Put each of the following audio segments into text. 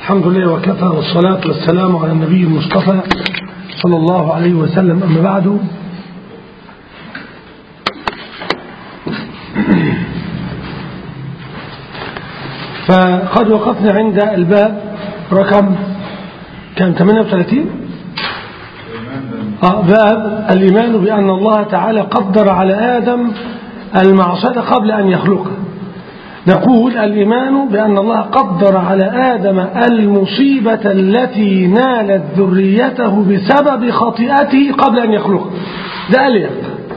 الحمد لله وكفى والصلاة والسلام على النبي المصطفى صلى الله عليه وسلم أما بعد فقد وقفنا عند الباب رقم كان 38 آه باب الإيمان بأن الله تعالى قدر على آدم المعصية قبل أن يخلقه نقول الإيمان بأن الله قدر على آدم المصيبة التي نالت ذريته بسبب خطيئته قبل أن يخلقه ده أليق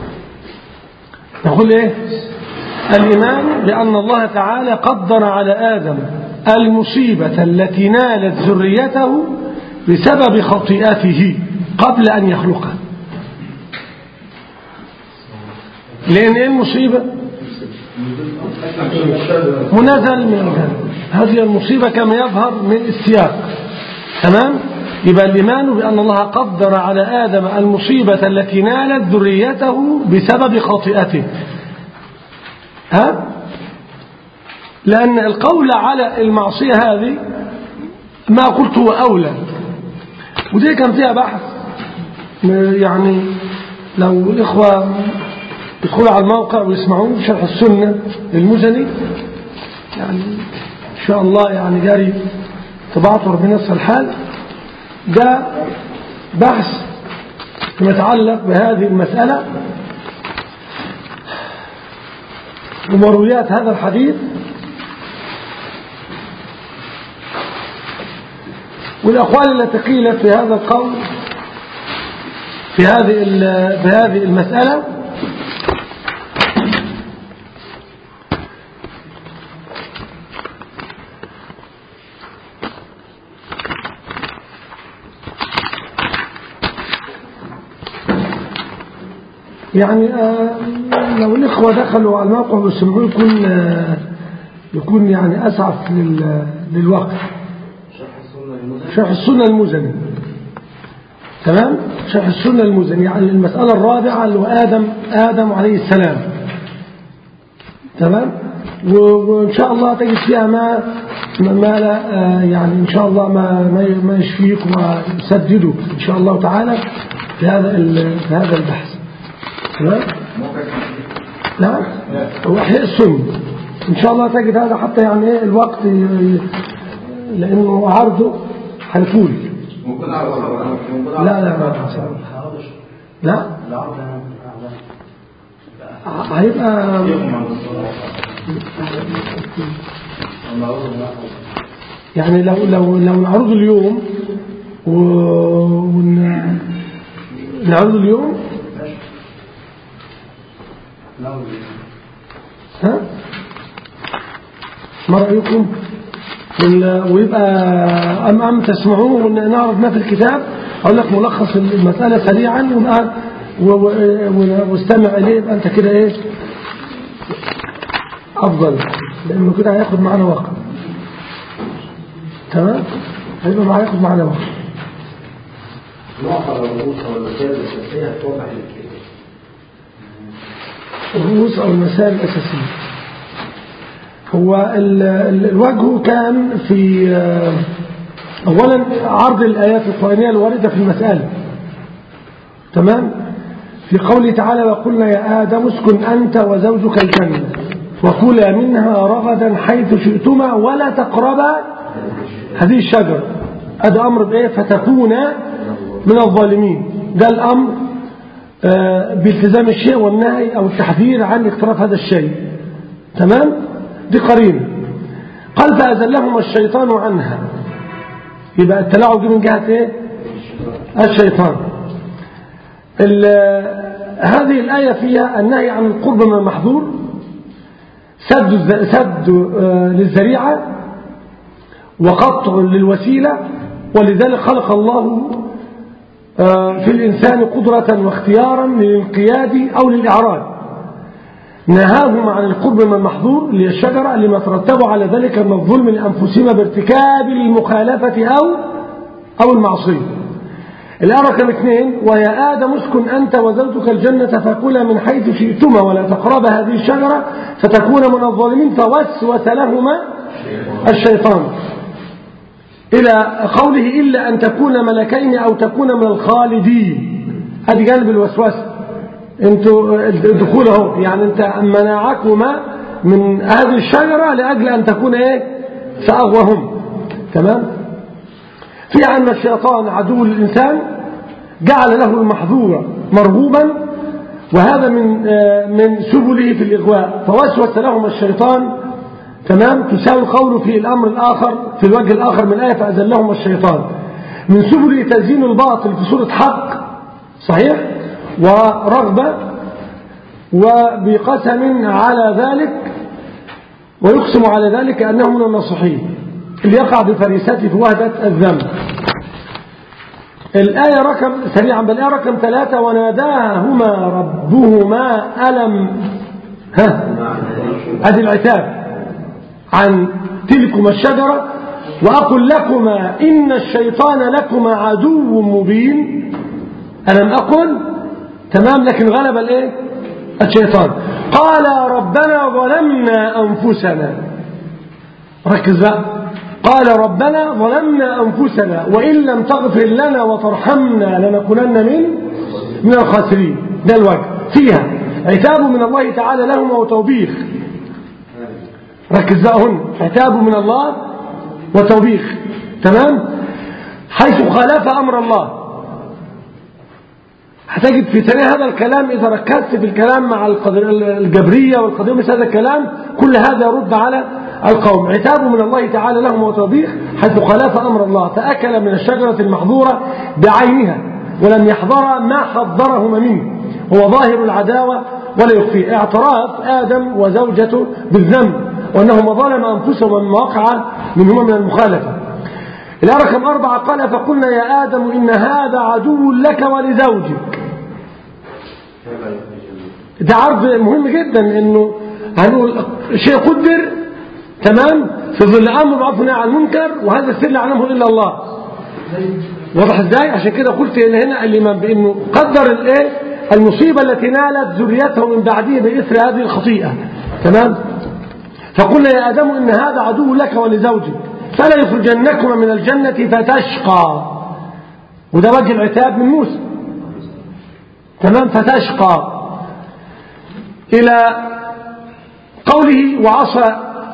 نقول إيه الإيمان بأن الله تعالى قدر على آدم المصيبة التي نالت ذريته بسبب خطيئته قبل أن يخلقه لأن إيه المصيبة منزل من الجنة هذه المصيبة كما يظهر من السياق تمام يبقى الإيمان بأن الله قدر على آدم المصيبة التي نالت ذريته بسبب خطيئته ها لأن القول على المعصية هذه ما قلت هو أولى ودي كان فيها بحث يعني لو الإخوة يدخلوا على الموقع ويسمعون شرح السنة للمزني يعني إن شاء الله يعني جاري طبعته ربنا يسر الحال ده بحث فيما يتعلق بهذه المسألة ومرويات هذا الحديث والأقوال التي قيلت في هذا القول في هذه في هذه المسألة يعني آه لو الإخوة دخلوا على الموقع وسمعوه يكون آه يكون يعني أسعف للوقت شرح السنة المزني تمام شرح السنة المزني يعني المسألة الرابعة اللي هو آدم آدم عليه السلام تمام وإن شاء الله تجد فيها ما ما لا آه يعني إن شاء الله ما ما ما يشفيك ويسددك إن شاء الله تعالى في هذا في هذا البحث تمام لا هو احياء السنة ان شاء الله تجد هذا حتى يعني ايه الوقت لانه عرضه هيطول ممكن اعرض لا لا لا لا هيبقى يعني لو لو لو نعرضه اليوم ونعرضه اليوم ها ما رأيكم ويبقى أم أم تسمعوه ونعرف ما في الكتاب أقول لك ملخص المسألة سريعا واستمع إليه يبقى أنت كده إيه أفضل لأنه كده هياخد معنا وقت تمام هيبقى معنا ياخد معنا وقت معظم الرؤوس او المسائل الاساسيه توضح الكلام الرؤوس أو المسائل الأساسية هو الوجه كان في أولا عرض الآيات القرآنية الواردة في المسألة تمام في قوله تعالى وقلنا يا آدم اسكن أنت وزوجك الجنة وكلا منها رغدا حيث شئتما ولا تقربا هذه الشجرة هذا أمر بإيه فتكونا من الظالمين ده الأمر بالتزام الشيء والنهي أو التحذير عن اقتراف هذا الشيء تمام دي قرينة قال فأزلهم الشيطان عنها يبقى التلاعب دي من جهة ايه الشيطان هذه الآية فيها النهي عن القرب من المحظور سد سد للذريعة وقطع للوسيلة ولذلك خلق الله في الإنسان قدرة واختيارا للانقياد أو للإعراض نهاهم عن القرب من المحظور للشجرة لما ترتب على ذلك من الظلم لأنفسهم بارتكاب المخالفة أو أو المعصية الآية رقم اثنين ويا آدم اسكن أنت وزوجك الجنة فكلا من حيث شئتما ولا تقربا هذه الشجرة فتكون من الظالمين فوسوس لهما الشيطان إلى قوله إلا أن تكون ملكين أو تكون من الخالدين هذه جانب الوسوسة انتوا الدخول اهو يعني انت منعكما من هذه الشجرة لأجل أن تكون ايه فأغوهم تمام في أن الشيطان عدو الإنسان جعل له المحظور مرغوبا وهذا من من سبله في الإغواء فوسوس لهم الشيطان تمام تساوي قوله في الأمر الآخر في الوجه الآخر من الآية فأزلهم الشيطان من سبل تزيين الباطل في صورة حق صحيح ورغبة وبقسم على ذلك ويقسم على ذلك أنه من الناصحين اللي يقع بفريسته في وهدة الذنب الآية رقم سريعا بالآية رقم ثلاثة وناداهما ربهما ألم ها هذه العتاب عن تلكما الشجرة وأقول لكما إن الشيطان لكما عدو مبين ألم أقل تمام لكن غلب الايه الشيطان قال ربنا ظلمنا أنفسنا ركز بقى قال ربنا ظلمنا أنفسنا وإن لم تغفر لنا وترحمنا لنكونن من من الخاسرين ده الوجه فيها عتاب من الله تعالى لهم وتوبيخ ركز بقى هنا عتاب من الله وتوبيخ تمام حيث خالف أمر الله هتجد في ثانية هذا الكلام إذا ركزت في الكلام مع الجبرية والقضية مثل هذا الكلام كل هذا يرد على القوم عتاب من الله تعالى لهم وتوبيخ حيث خلاف أمر الله فأكل من الشجرة المحظورة بعينها ولم يحضر ما حضرهما منه هو ظاهر العداوة ولا يخفيه اعتراف آدم وزوجته بالذنب وأنهما ظلم أنفسهم مما وقع منهما من المخالفة الآية رقم أربعة قال فقلنا يا آدم إن هذا عدو لك ولزوجك ده عرض مهم جدا انه هنقول شيء قدر تمام في ظل امر معروف عن المنكر وهذا السر لا يعلمه الا الله واضح ازاي عشان كده قلت ان هنا الامام بانه قدر الايه المصيبه التي نالت ذريته من بعده باثر هذه الخطيئه تمام فقلنا يا ادم ان هذا عدو لك ولزوجك فلا يخرجنكما من الجنه فتشقى وده وجه العتاب من موسى تمام فتشقى إلى قوله وعصى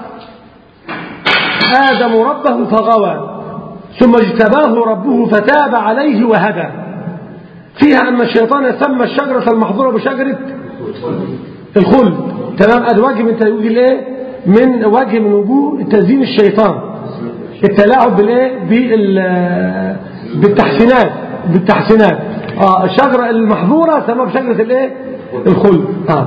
آدم ربه فغوى ثم اجتباه ربه فتاب عليه وهدى فيها أن الشيطان سمى الشجرة المحظورة بشجرة الخلد تمام ادي وجه من وجه الايه من وجه من وجوه تزيين الشيطان التلاعب بالايه بال بالتحسينات بالتحسينات اه الشجره المحظوره سموها بشجره الايه الخلد اه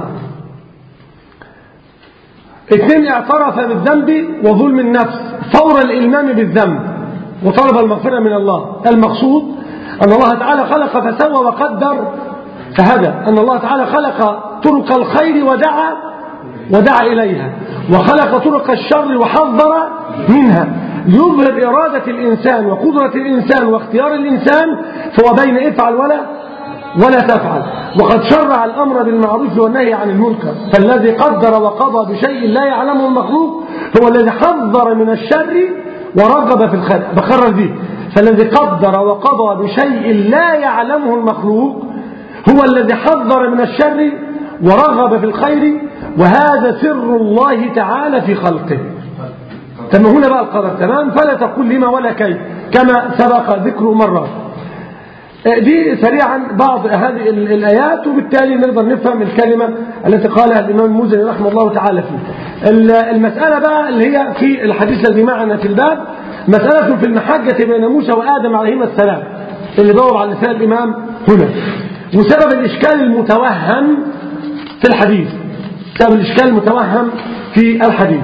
اثنين اعترف بالذنب وظلم النفس فور الإلمام بالذنب وطلب المغفرة من الله المقصود أن الله تعالى خلق فسوى وقدر فهدى أن الله تعالى خلق طرق الخير ودعا ودعا إليها وخلق طرق الشر وحذر منها ليظهر إرادة الإنسان وقدرة الإنسان واختيار الإنسان فهو بين افعل ولا ولا تفعل وقد شرع الأمر بالمعروف والنهي عن المنكر فالذي قدر وقضى بشيء لا يعلمه المخلوق هو الذي حذر من الشر ورغب في الخير بكرر دي فالذي قدر وقضى بشيء لا يعلمه المخلوق هو الذي حذر من الشر ورغب في الخير وهذا سر الله تعالى في خلقه تم هنا بقى القدر تمام فلا تقول لما ولا كيف كما سبق ذكره مرات دي سريعا بعض هذه الآيات وبالتالي نقدر نفهم الكلمة التي قالها الإمام الموزني رحمه الله تعالى فيه المسألة بقى اللي هي في الحديث الذي معنا في الباب مسألة في المحجة بين موسى وآدم عليهما السلام اللي دور على لسان الإمام هنا وسبب الإشكال المتوهم في الحديث سبب الإشكال المتوهم في الحديث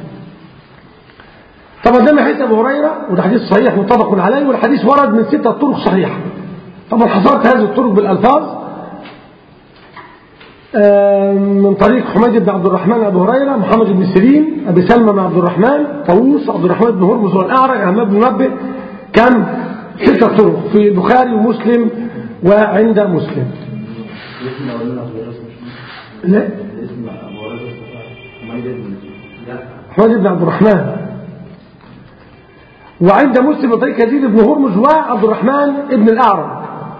طبعا ده من حديث أبو هريرة وده حديث صحيح متفق عليه والحديث ورد من ستة طرق صحيحة طبعا حصرت هذه الطرق بالألفاظ من طريق حميد بن عبد الرحمن أبو هريرة محمد بن سيرين أبي سلمى بن عبد الرحمن طاووس عبد الرحمن بن هرمز والأعرج أحمد بن منبه كم ستة طرق في البخاري ومسلم وعند مسلم لا حميد بن عبد الرحمن وعند مسلم من طريق يزيد بن هرمز وعبد الرحمن بن الأعرج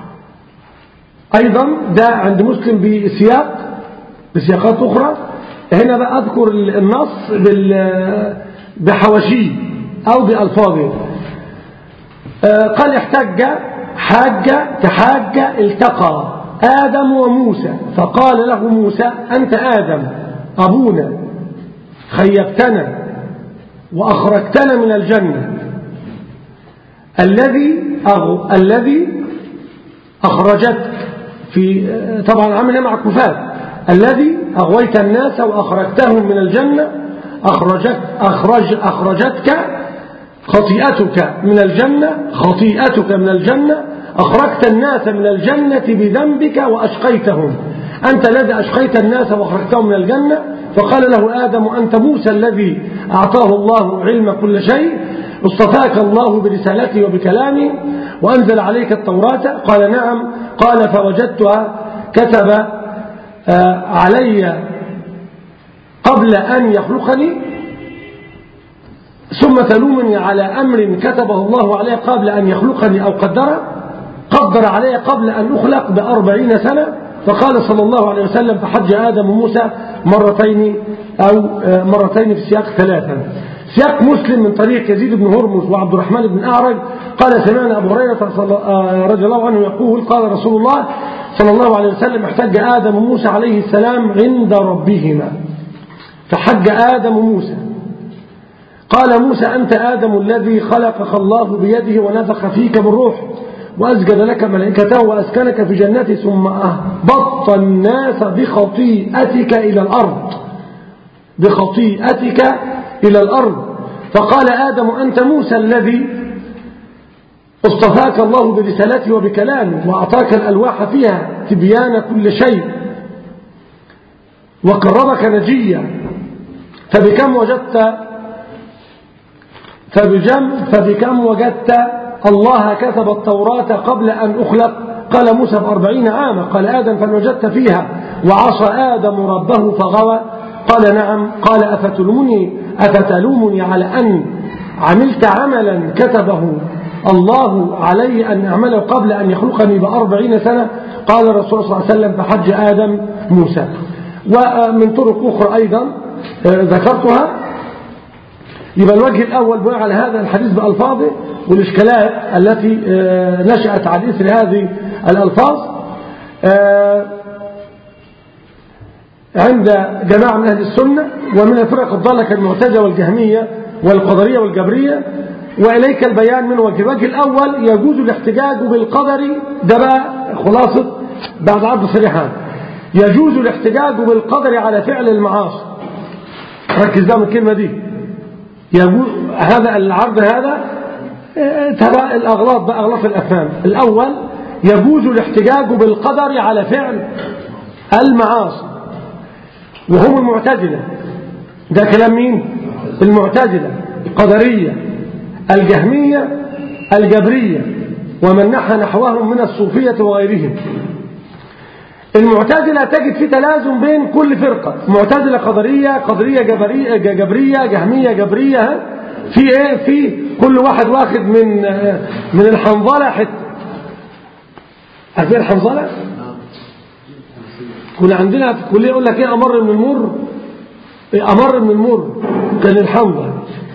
أيضا ده عند مسلم بسياق بسياقات أخرى هنا بقى أذكر النص بال- بحواشيه أو بألفاظه آه، قال احتج حاج كحاج التقى آدم وموسى فقال له موسى أنت آدم أبونا خيبتنا وأخرجتنا من الجنة الذي أغ... الذي أخرجتك في طبعا عمل مع كفات الذي أغويت الناس وأخرجتهم من الجنة أخرجت أخرج أخرجتك خطيئتك من الجنة خطيئتك من الجنة أخرجت الناس من الجنة بذنبك وأشقيتهم أنت الذي أشقيت الناس وأخرجتهم من الجنة فقال له آدم أنت موسى الذي أعطاه الله علم كل شيء اصطفاك الله برسالته وبكلامه وأنزل عليك التوراة قال نعم قال فوجدتها كتب آه، علي قبل أن يخلقني ثم تلومني على أمر كتبه الله علي قبل أن يخلقني أو قدره قدر علي قبل أن أخلق بأربعين سنة فقال صلى الله عليه وسلم فحج آدم وموسى مرتين أو آه، مرتين في سياق ثلاثا سياق مسلم من طريق يزيد بن هرمز وعبد الرحمن بن أعرج قال سمعنا أبو هريرة صلى- آه، رضي الله عنه يقول قال رسول الله صلى الله عليه وسلم احتج آدم وموسى عليه السلام عند ربهما فحج آدم وموسى قال موسى أنت آدم الذي خلقك الله بيده ونفخ فيك من روح وأسجد لك ملائكته وأسكنك في جنته ثم أهبط الناس بخطيئتك إلى الأرض بخطيئتك إلى الأرض فقال آدم أنت موسى الذي اصطفاك الله برسالته وبكلامه وأعطاك الألواح فيها تبيان كل شيء وقربك نجيا فبكم وجدت فبجم فبكم وجدت الله كتب التوراة قبل أن أخلق قال موسى بأربعين عاما قال آدم فإن وجدت فيها وعصى آدم ربه فغوى قال نعم قال أفتلومني أفتلومني على أن عملت عملا كتبه الله علي أن أعمله قبل أن يخلقني بأربعين سنة قال الرسول صلى الله عليه وسلم فحج آدم موسى ومن طرق أخرى أيضا آه، ذكرتها يبقى الوجه الأول بناء على هذا الحديث بألفاظه والإشكالات التي آه، نشأت على إثر هذه الألفاظ آه، عند جماعة من أهل السنة ومن الفرق الضالة كالمعتزلة والجهمية والقدرية والجبرية وإليك البيان من وجه الوجه الأول يجوز الاحتجاج بالقدر ده بقى خلاصة بعد عرض صريحان يجوز الاحتجاج بالقدر على فعل المعاصي ركز ده من الكلمة دي يجوز هذا العرض هذا آه، ترى الأغلاط بقى أغلاط الأفهام الأول يجوز الاحتجاج بالقدر على فعل المعاصي وهم المعتزلة ده كلام مين المعتزلة القدرية الجهمية الجبرية ومن نحى نحوهم من الصوفية وغيرهم المعتزلة تجد في تلازم بين كل فرقة معتزلة قدرية قدرية جبرية جبرية جهمية جبرية ها؟ في ايه في كل واحد واخد من آه، من الحنظلة حتة عارفين الحنظلة كنا عندنا في الكلية يقول لك ايه امر من المر إيه امر من المر كان الحنظل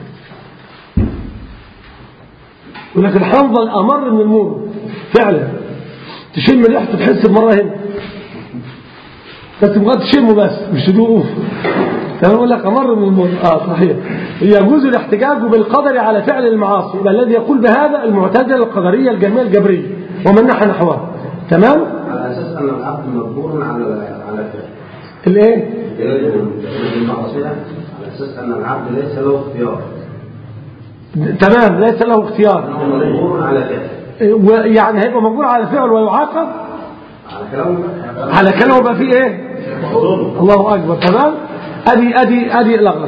يقول لك الحنظل امر من المر فعلا تشم ريحته تحس بمره هنا بس تبغى تشمه بس مش تدوقه فأنا أقول لك أمر من المر آه صحيح يجوز الاحتجاج بالقدر على فعل المعاصي يبقى الذي يقول بهذا المعتزلة القدرية الجميع الجبرية ومن نحى نحوها تمام على اساس ان العبد مجبور على على فعل الايه المعصيه على اساس ان العبد ليس له اختيار تمام ليس له اختيار انه مجبور على فعل ويعني هيبقى مجبور على الفعل ويعاقب على كلام على كلامه يبقى فيه ايه الله اكبر تمام ادي ادي ادي الاغلب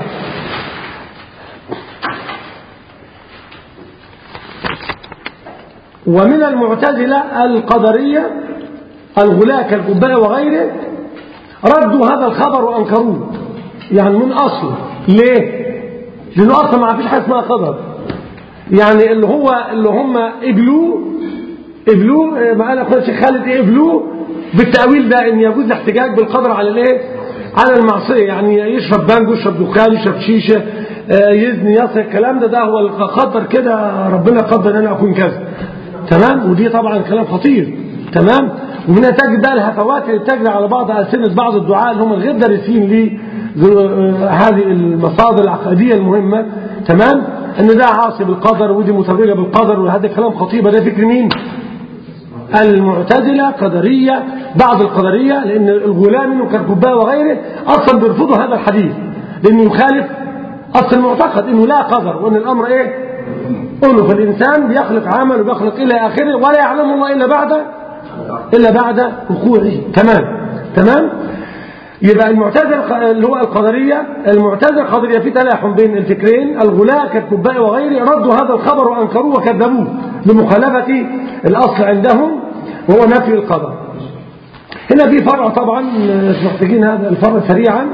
ومن المعتزلة القدرية الغلاة كالقباء وغيره ردوا هذا الخبر وأنكروه يعني من أصله ليه؟ لأنه أصلا ما فيش حاجة اسمها قدر يعني اللي هو اللي هم قبلوه قبلوه آه، ما قال اخويا الشيخ خالد ايه قبلوه بالتاويل ده ان يجوز الاحتجاج بالقدر على الايه على المعصيه يعني يشرب بانجو يشرب دخان يشرب شيشه آه، يزني يصل الكلام ده ده هو القدر كده ربنا قدر ان انا اكون كذا تمام ودي طبعا كلام خطير تمام ومنها تجد بقى الهفوات اللي بتجري على بعض ألسنة بعض الدعاء اللي هم الغير دارسين لي هذه المصادر العقدية المهمة تمام ان ده عاصي بالقدر ودي متبرجة بالقدر وهذا كلام خطيب ده فكر مين المعتزلة قدرية بعض القدرية لأن الغلام وكركباء وغيره أصلا بيرفضوا هذا الحديث لأنه يخالف أصل المعتقد أنه لا قدر وأن الأمر إيه قوله فالإنسان بيخلق عمل وبيخلق إلى آخره ولا يعلم الله إلا بعد إلا بعد وقوعه تمام تمام يبقى المعتزله اللي هو القدرية المعتزله القدرية في تلاحم بين الفكرين الغلاة كالكباء وغيره ردوا هذا الخبر وأنكروه وكذبوه لمخالفة الأصل عندهم وهو نفي القدر هنا في فرع طبعا مش محتاجين هذا الفرع سريعا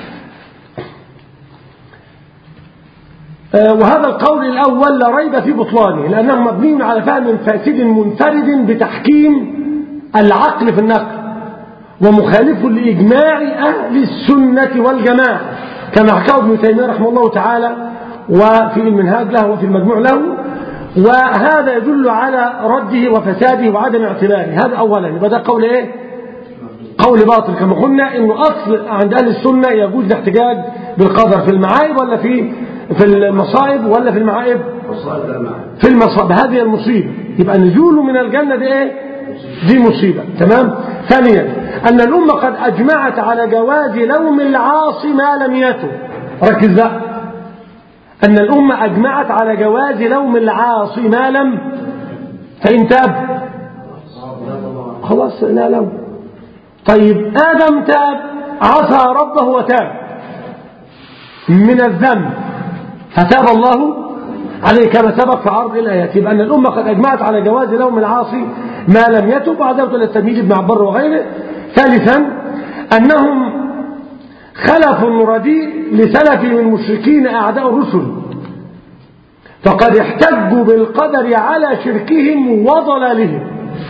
آه، وهذا القول الأول لا ريب في بطلانه لأنه مبني على فهم فاسد منفرد بتحكيم العقل في النقل ومخالف لإجماع أهل السنة والجماعة كما حكاه ابن تيمية رحمه الله تعالى وفي المنهاج له وفي المجموع له وهذا يدل على رده وفساده وعدم اعتباره هذا أولا يبقى ده قول إيه قول باطل كما قلنا انه اصل عند اهل السنه يجوز الاحتجاج بالقدر في المعايب ولا في في المصائب ولا في المعايب في المصائب هذه المصيبه يبقى نزوله من الجنه دي ايه دي مصيبه تمام ثانيا ان الامه قد اجمعت على جواز لوم العاصي ما لم يتب ركز بقى ان الامه اجمعت على جواز لوم العاصي ما لم فان تاب خلاص لا لوم طيب آدم تاب عصى ربه وتاب من الذنب فتاب الله عليه كما سبق في عرض الآيات يبقى أن الأمة قد أجمعت على جواز لوم العاصي ما لم يتب وعدمت إلى التمييز ابن عبر وغيره ثالثا أنهم خلف رديء لسلف من المشركين أعداء الرسل فقد احتجوا بالقدر على شركهم وضلالهم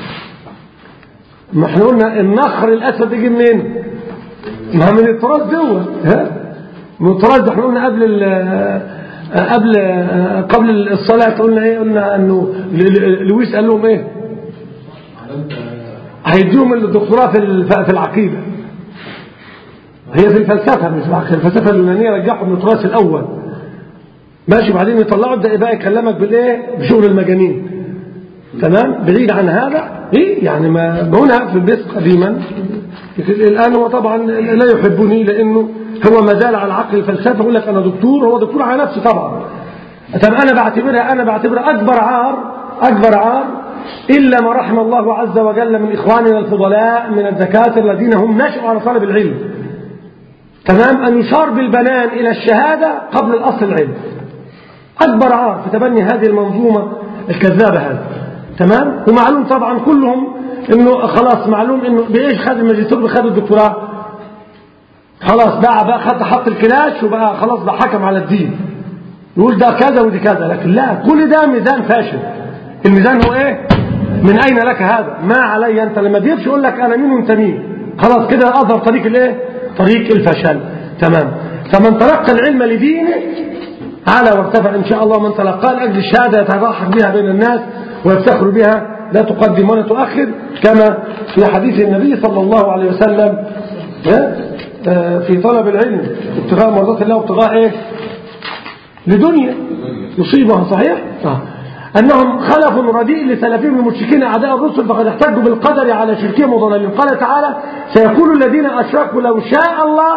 ما احنا قلنا النخر الاسد يجي منين ما من التراث جوه ها من التراث ده احنا قلنا قبل قبل قبل الصلاه قلنا ايه قلنا انه لويس قال لهم ايه هيديهم الدكتوراه في في العقيده هي في الفلسفه مش العقيده الفلسفه اليونانيه رجعوا من التراث الاول ماشي بعدين يطلعوا يبدا بقى يكلمك بالايه بشغل المجانين تمام بعيد عن هذا ايه يعني ما هنا في البيت قديما الان هو طبعا لا يحبني لانه هو ما زال على العقل الفلسفي يقول لك انا دكتور هو دكتور على نفسه طبعا طب انا بعتبرها انا بعتبرها اكبر عار اكبر عار الا ما رحم الله عز وجل من اخواننا الفضلاء من الدكاتره الذين هم نشأوا على طلب العلم تمام ان يشار بالبنان الى الشهاده قبل الاصل العلم اكبر عار في تبني هذه المنظومه الكذابه هذه تمام ومعلوم طبعا كلهم انه خلاص معلوم انه بايش خد الماجستير وخد الدكتوراه خلاص بقى بقى خد حط الكلاش وبقى خلاص بقى حكم على الدين يقول ده كذا ودي كذا لكن لا كل ده ميزان فاشل الميزان هو ايه من اين لك هذا ما علي انت لما بيمشي يقول لك انا مين وانت مين خلاص كده اظهر طريق الايه طريق الفشل تمام فمن تلقى العلم لدينه على وارتفع ان شاء الله من تلقاه لاجل الشهاده يتضحك بها بين الناس ويفتخر بها لا تقدم ولا تؤخر كما في حديث النبي صلى الله عليه وسلم في طلب العلم ابتغاء مرضات الله وابتغاء ايه لدنيا يصيبها صحيح آه. أنهم خلف رديء لسلفهم المشركين أعداء الرسل فقد احتجوا بالقدر على شركهم وضلالهم قال تعالى سيقول الذين أشركوا لو شاء الله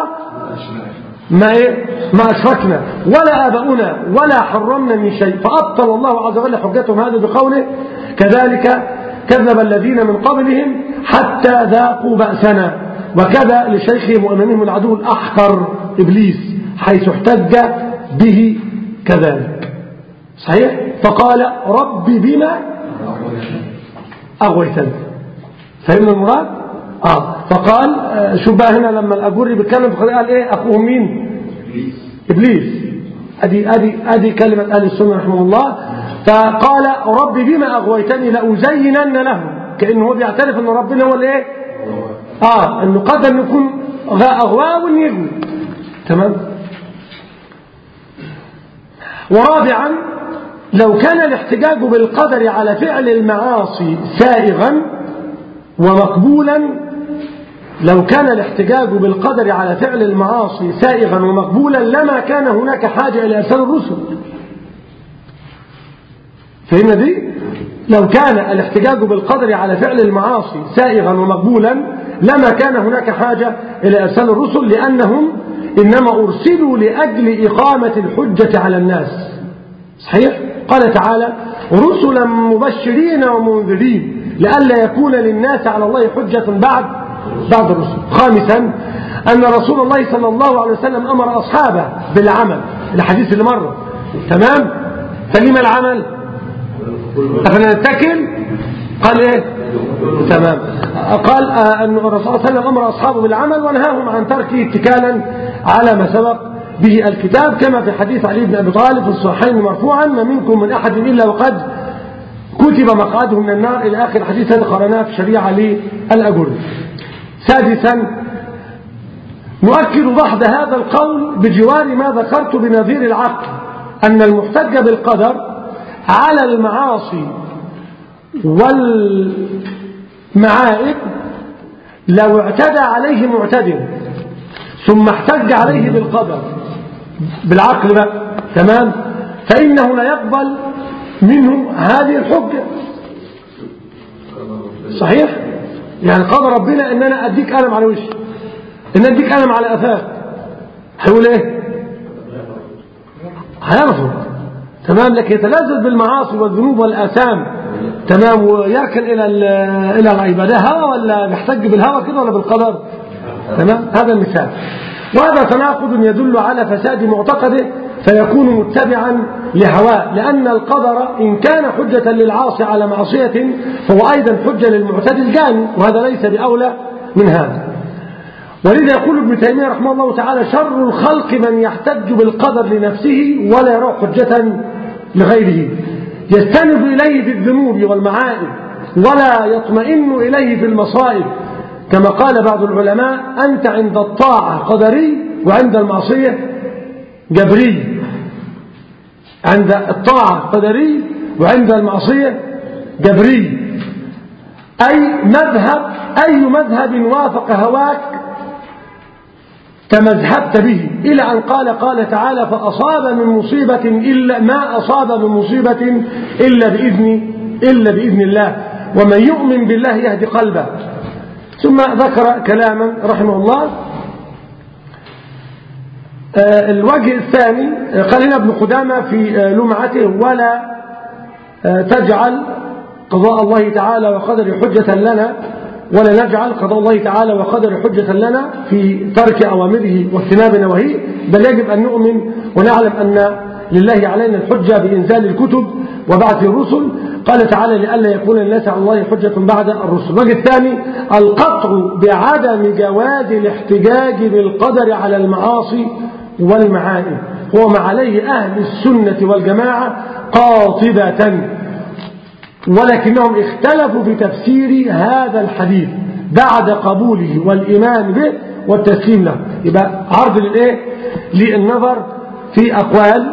ما إيه؟ ما أشركنا ولا آباؤنا ولا حرمنا من شيء فأبطل الله عز وجل حجتهم هذه بقوله كذلك كذب الذين من قبلهم حتى ذاقوا بأسنا وكذا لشيخهم وأمامهم العدو الأحقر إبليس حيث احتج به كذلك صحيح فقال رب بما أغويتني فهمنا المراد آه فقال آه شوف بقى هنا لما الأجوري بيتكلم قال إيه أخوهم مين إبليس أدي أدي أدي كلمة أهل السنة رحمه الله فقال ربي بما أغويتني لأزينن لهم كأنه هو بيعترف أن ربنا هو الايه آه أنه قدر أن يكون أغواه وأن تمام ورابعا لو كان الاحتجاج بالقدر على فعل المعاصي سائغا ومقبولا لو كان الاحتجاج بالقدر على فعل المعاصي سائغا ومقبولا لما كان هناك حاجة إلى إرسال الرسل فهمنا دي؟ لو كان الاحتجاج بالقدر على فعل المعاصي سائغا ومقبولا لما كان هناك حاجة إلى إرسال الرسل لأنهم إنما أرسلوا لأجل إقامة الحجة على الناس صحيح؟ قال تعالى رسلا مبشرين ومنذرين لئلا يكون للناس على الله حجة بعد بعد الرسل خامسا أن رسول الله صلى الله عليه وسلم أمر أصحابه بالعمل الحديث اللي مر تمام فلما العمل أفلا نتكل قال إيه تمام قال أن الرسول صلى الله عليه وسلم أمر أصحابه بالعمل ونهاهم عن تركه اتكالا على ما سبق به الكتاب كما في حديث علي بن أبي طالب في الصحيحين مرفوعا ما منكم من أحد إلا وقد كتب مقعده من النار إلى آخر حديث هذا قرناه في شريعة للأجر سادسا نؤكد بعض هذا القول بجوار ما ذكرت بنظير العقل أن المحتج بالقدر على المعاصي والمعائب لو اعتدى عليه معتد ثم احتج عليه بالقدر بالعقل بقى تمام فإنه لا يقبل منه هذه الحجة صحيح يعني قال ربنا ان انا اديك قلم على وشي ان اديك قلم على قفاك هيقول ايه هيرفض تمام لكن يتلذذ بالمعاصي والذنوب والاثام تمام ويركن الى الى الغيبه ده هوى ولا بيحتج بالهوى كده ولا بالقدر تمام هذا المثال وهذا تناقض يدل على فساد معتقده فيكون متبعا لهواه لأن القدر إن كان حجة للعاصي على معصية فهو أيضا حجة للمعتدي الجاني وهذا ليس بأولى من هذا ولذا يقول ابن تيمية رحمه الله تعالى شر الخلق من يحتج بالقدر لنفسه ولا يرى حجة لغيره يستند إليه في الذنوب والمعائب ولا يطمئن إليه في المصائب كما قال بعض العلماء أنت عند الطاعة قدري وعند المعصية جبري عند الطاعة قدري وعند المعصية جبري أي مذهب أي مذهب وافق هواك تمذهبت به إلى أن قال قال تعالى فأصاب من مصيبة إلا ما أصاب من مصيبة إلا بإذن إلا بإذن الله ومن يؤمن بالله يهدي قلبه ثم ذكر كلاما رحمه الله الوجه الثاني قال هنا ابن قدامة في لمعته ولا تجعل قضاء الله تعالى وقدر حجة لنا ولا نجعل قضاء الله تعالى وقدر حجة لنا في ترك أوامره واجتناب نواهيه بل يجب أن نؤمن ونعلم أن لله علينا الحجة بإنزال الكتب وبعث الرسل قال تعالى لئلا يكون الناس على الله حجة بعد الرسل الوجه الثاني القطع بعدم جواز الاحتجاج بالقدر على المعاصي والمعائب هو ما عليه أهل السنة والجماعة قاطبة ولكنهم اختلفوا في تفسير هذا الحديث بعد قبوله والإيمان به والتسليم له يبقى عرض للإيه؟ للنظر في أقوال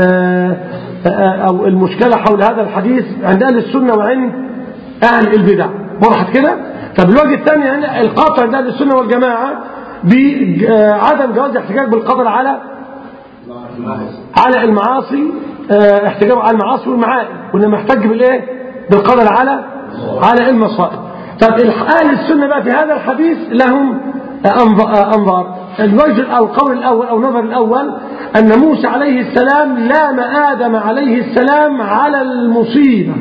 أو المشكلة حول هذا الحديث عند أهل السنة وعند أهل البدع وضحت كده؟ طب الوجه الثاني يعني القاطع عند أهل السنة والجماعة بعدم جواز الاحتجاج بالقدر على على المعاصي احتجاج على المعاصي والمعائب وانما احتج بالايه بالقدر على على المصائب طب اهل السنه بقى في هذا الحديث لهم انظار الوجه القول الاول او النظر الاول ان موسى عليه السلام لام ادم عليه السلام على المصيبه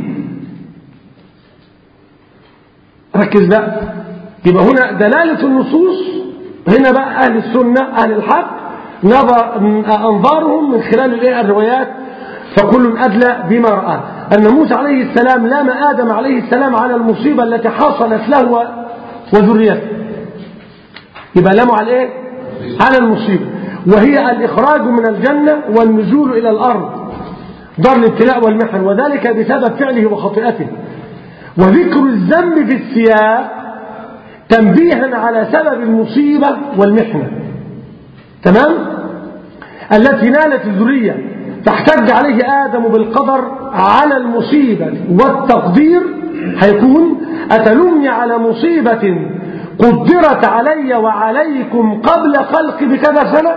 ركز بقى يبقى هنا دلاله النصوص هنا بقى أهل السنة أهل الحق نظر أنظارهم من خلال الروايات فكل أدلى بما رأى أن موسى عليه السلام لام آدم عليه السلام على المصيبة التي حصلت له وذريته يبقى لاموا على إيه؟ على المصيبة وهي الإخراج من الجنة والنزول إلى الأرض دار الابتلاء والمحن وذلك بسبب فعله وخطيئته وذكر الذنب في السياق تنبيها على سبب المصيبة والمحنة تمام التي نالت الذرية فاحتج عليه آدم بالقدر على المصيبة والتقدير هيكون أتلمني على مصيبة قدرت علي وعليكم قبل خلق بكذا سنة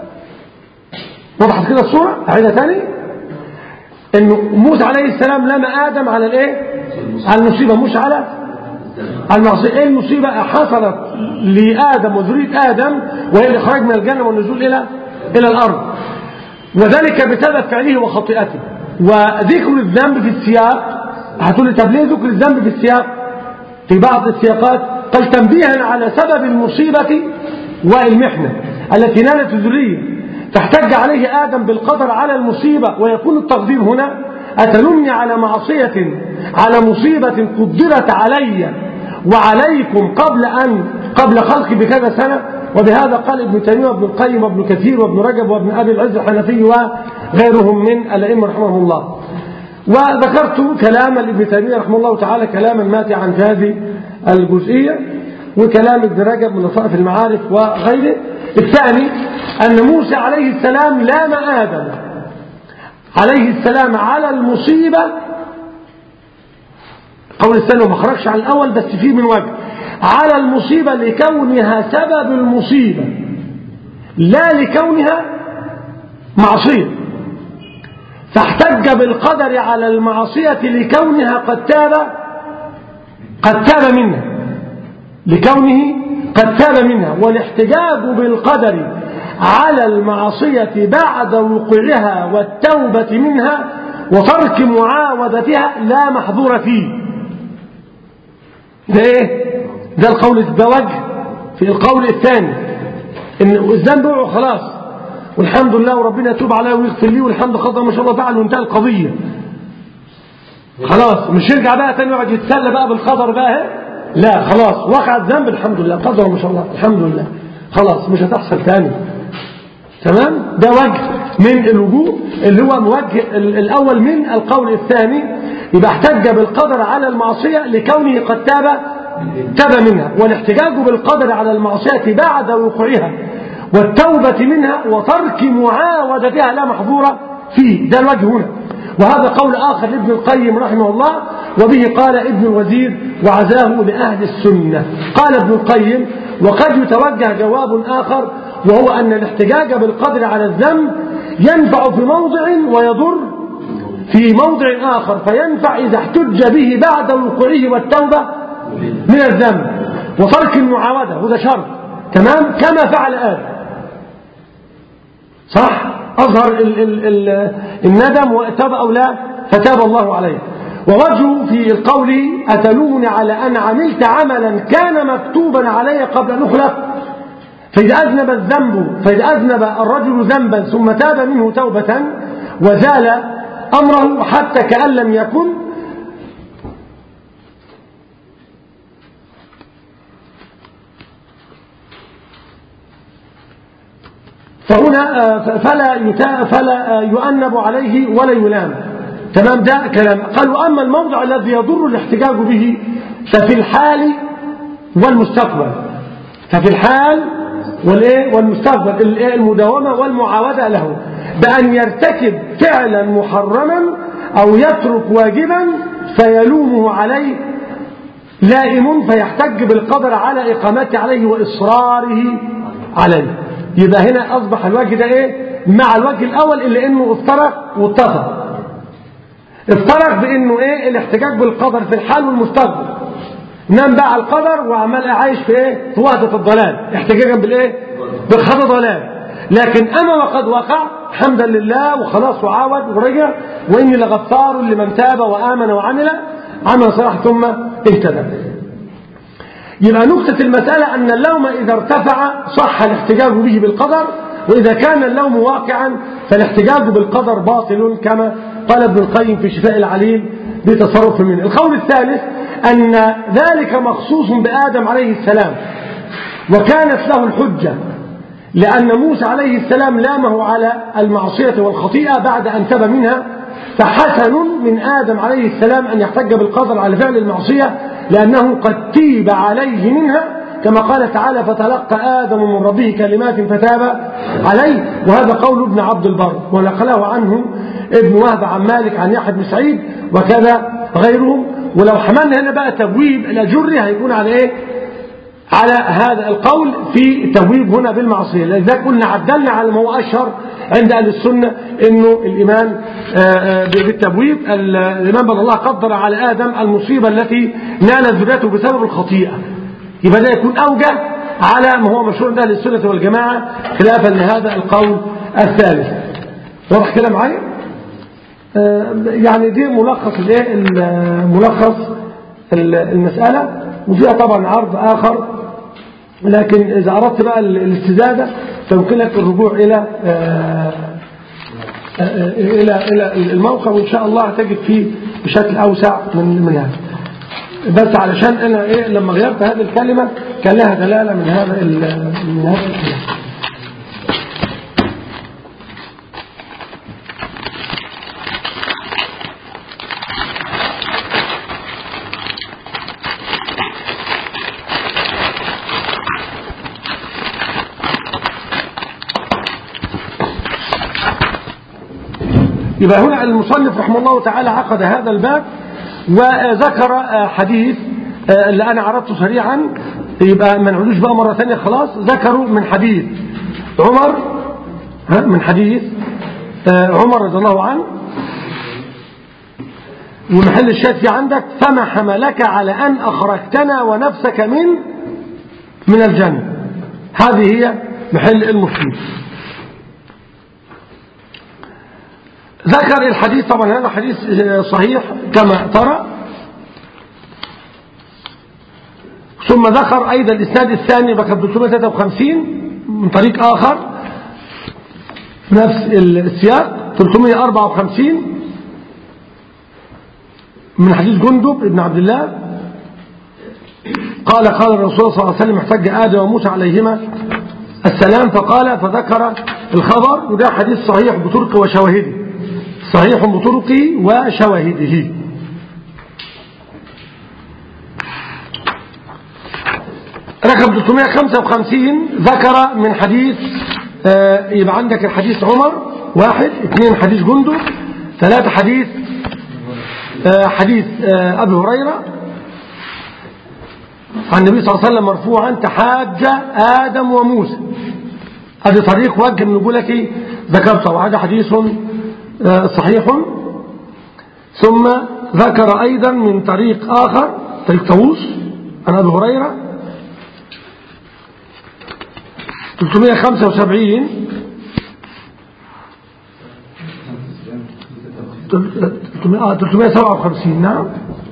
وضحت كده الصورة أعيدها تاني إنه موسى عليه السلام لما آدم على الإيه على المصيبة مش على على المعصية إيه المصيبة حصلت لآدم وذرية آدم وهي الإخراج من الجنة والنزول إلى إلى الأرض وذلك بسبب فعله وخطيئته وذكر الذنب في السياق هتقول لي طب ليه ذكر الذنب في السياق في بعض السياقات قال تنبيها على سبب المصيبة والمحنة التي نالت الذرية فاحتج عليه آدم بالقدر على المصيبة ويكون التقدير هنا أتلمني على معصية على مصيبة قدرت علي وعليكم قبل أن قبل خلقي بكذا سنة وبهذا قال ابن تيمية وابن القيم وابن كثير وابن رجب وابن أبي العز الحنفي وغيرهم من الأئمة رحمهم الله وذكرت كلام ابن تيمية رحمه الله تعالى كلاما ماتعا في هذه الجزئية وكلام ابن رجب من لطائف المعارف وغيره الثاني أن موسى عليه السلام لام آدم عليه السلام على المصيبة قول الثاني وما خرجش على الأول بس فيه من وجه على المصيبة لكونها سبب المصيبة لا لكونها معصية فاحتج بالقدر على المعصية لكونها قد تاب قد تاب منها لكونه قد تاب منها والاحتجاج بالقدر على المعصية بعد وقوعها والتوبة منها وترك معاودتها لا محظور فيه ده ايه ده القول ده وجه في القول الثاني ان الذنب وقع خلاص والحمد لله وربنا يتوب عليه ويغفر لي والحمد خطأ ما شاء الله فعل وانتهى القضية خلاص مش يرجع بقى تاني يقعد يتسلى بقى بالقدر بقى اهي لا خلاص وقع الذنب الحمد لله قدر ما شاء الله الحمد لله خلاص مش هتحصل تاني تمام ده وجه من الوجوه اللي هو موجه الأول من القول الثاني يبقى احتج بالقدر على المعصية لكونه قد تاب تاب منها والاحتجاج بالقدر على المعصية بعد وقوعها والتوبة منها وترك معاودتها لا محظورة فيه ده الوجه هنا وهذا قول آخر لابن القيم رحمه الله وبه قال ابن الوزير وعزاه لأهل السنة قال ابن القيم وقد يتوجه جواب آخر وهو أن الاحتجاج بالقدر على الذنب ينفع في موضع ويضر في موضع آخر فينفع إذا احتج به بعد وقوعه والتوبة من الذنب وترك المعاودة وده شرط تمام كما فعل آدم صح أظهر ال ال ال الندم وتاب أو لا فتاب الله عليه ووجهه في القول أتلومني على أن عملت عملا كان مكتوبا علي قبل أن أخلق فإذا أذنب الذنب فإذا أذنب الرجل ذنبا ثم تاب منه توبة وزال أمره حتى كأن لم يكن فهنا فلا فلا يؤنب عليه ولا يلام تمام ده كلام قالوا أما الموضع الذي يضر الاحتجاج به ففي الحال والمستقبل ففي الحال والايه والمستقبل المداومة والمعاودة له بأن يرتكب فعلا محرما أو يترك واجبا فيلومه عليه لائم فيحتج بالقدر على إقامته عليه وإصراره عليه يبقى هنا أصبح الوجه ده إيه مع الوجه الأول اللي إنه افترق واتفق افترق بإنه إيه الاحتجاج بالقدر في الحال والمستقبل نام بقى على القدر وعمال عايش في إيه في وحدة الضلال احتجاجا بالإيه بخط ضلال لكن أما وقد وقع حمدا لله وخلاص وعاود ورجع وإني لغفار لمن تاب وآمن وعمل عمل صلاح ثم اهتدى يبقى نكتة المسألة أن اللوم إذا ارتفع صح الاحتجاج به بالقدر وإذا كان اللوم واقعا فالاحتجاج بالقدر باطل كما قال ابن القيم في شفاء العليل بتصرف منه القول الثالث أن ذلك مخصوص بآدم عليه السلام وكانت له الحجة لأن موسى عليه السلام لامه على المعصية والخطيئة بعد أن تاب منها فحسن من آدم عليه السلام أن يحتج بالقدر على فعل المعصية لأنه قد تيب عليه منها كما قال تعالى فتلقى آدم من ربه كلمات فتاب عليه وهذا قول ابن عبد البر ونقله عنه ابن وهب عن مالك عن يحيى بن سعيد وكذا غيرهم ولو حملنا هنا بقى تبويب الأجر هيكون على إيه على هذا القول في التبويب هنا بالمعصية لذلك قلنا عدلنا على ما هو أشهر عند أهل السنة أنه الإيمان بالتبويب الإمام بن الله قدر على آدم المصيبة التي نالت ذريته بسبب الخطيئة يبقى ده يكون أوجه على ما هو مشهور عند أهل السنة والجماعة خلافا لهذا القول الثالث واضح كده معايا يعني دي ملخص الايه ملخص المسألة وفيها طبعا عرض آخر لكن إذا أردت بقى الاستزادة فيمكنك الرجوع إلى إلى إلى الموقع وإن شاء الله تجد فيه بشكل أوسع من من هذا بس علشان أنا إيه لما غيرت هذه الكلمة كان لها دلالة من هذا من هذا الكلام يبقى هنا المصنف رحمه الله تعالى عقد هذا الباب وذكر حديث اللي أنا عرضته سريعا يبقى ما نعودوش بقى مرة ثانية خلاص ذكروا من حديث عمر من حديث عمر رضي الله عنه ومحل الشاهد عندك فما حملك على أن أخرجتنا ونفسك من من الجنة هذه هي محل المشكلة ذكر الحديث طبعا هذا حديث صحيح كما ترى ثم ذكر أيضا الإسناد الثاني بكر 353 من طريق آخر نفس السياق 354 من حديث جندب ابن عبد الله قال قال الرسول صلى الله عليه وسلم احتج آدم وموسى عليهما السلام فقال فذكر الخبر وده حديث صحيح بطرق وشواهده صحيح بطرقه وشواهده رقم 355 ذكر من حديث آه يبقى عندك الحديث عمر واحد اثنين حديث جندب ثلاثة حديث آه حديث آه أبي هريرة عن النبي صلى الله عليه وسلم مرفوعا تحاج آدم وموسى هذا طريق وجه من نقولك ذكرته وهذا حديث صحيح ثم ذكر أيضا من طريق آخر طريق طاووس عن أبي هريرة 375 357 نعم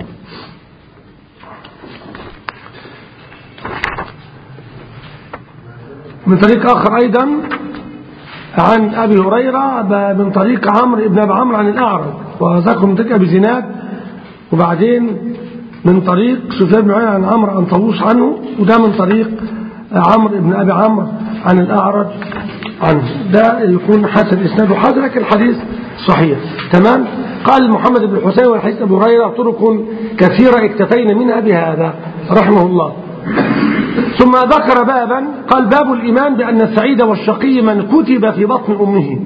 من طريق آخر أيضا عن أبي هريرة من طريق عمرو ابن أبي عمرو عن الأعرج وذكر من طريق أبي زناد وبعدين من طريق سفيان بن عيينة عن عمرو عن طاووس عنه وده من طريق عمرو ابن أبي عمرو عن الأعرج عنه ده يكون حسن إسناده حسن لكن الحديث صحيح تمام قال محمد بن الحسين والحديث أبو هريرة طرق كثيرة اكتفينا منها بهذا رحمه الله ثم ذكر بابا قال باب الإيمان بأن السعيد والشقي من كتب في بطن أمه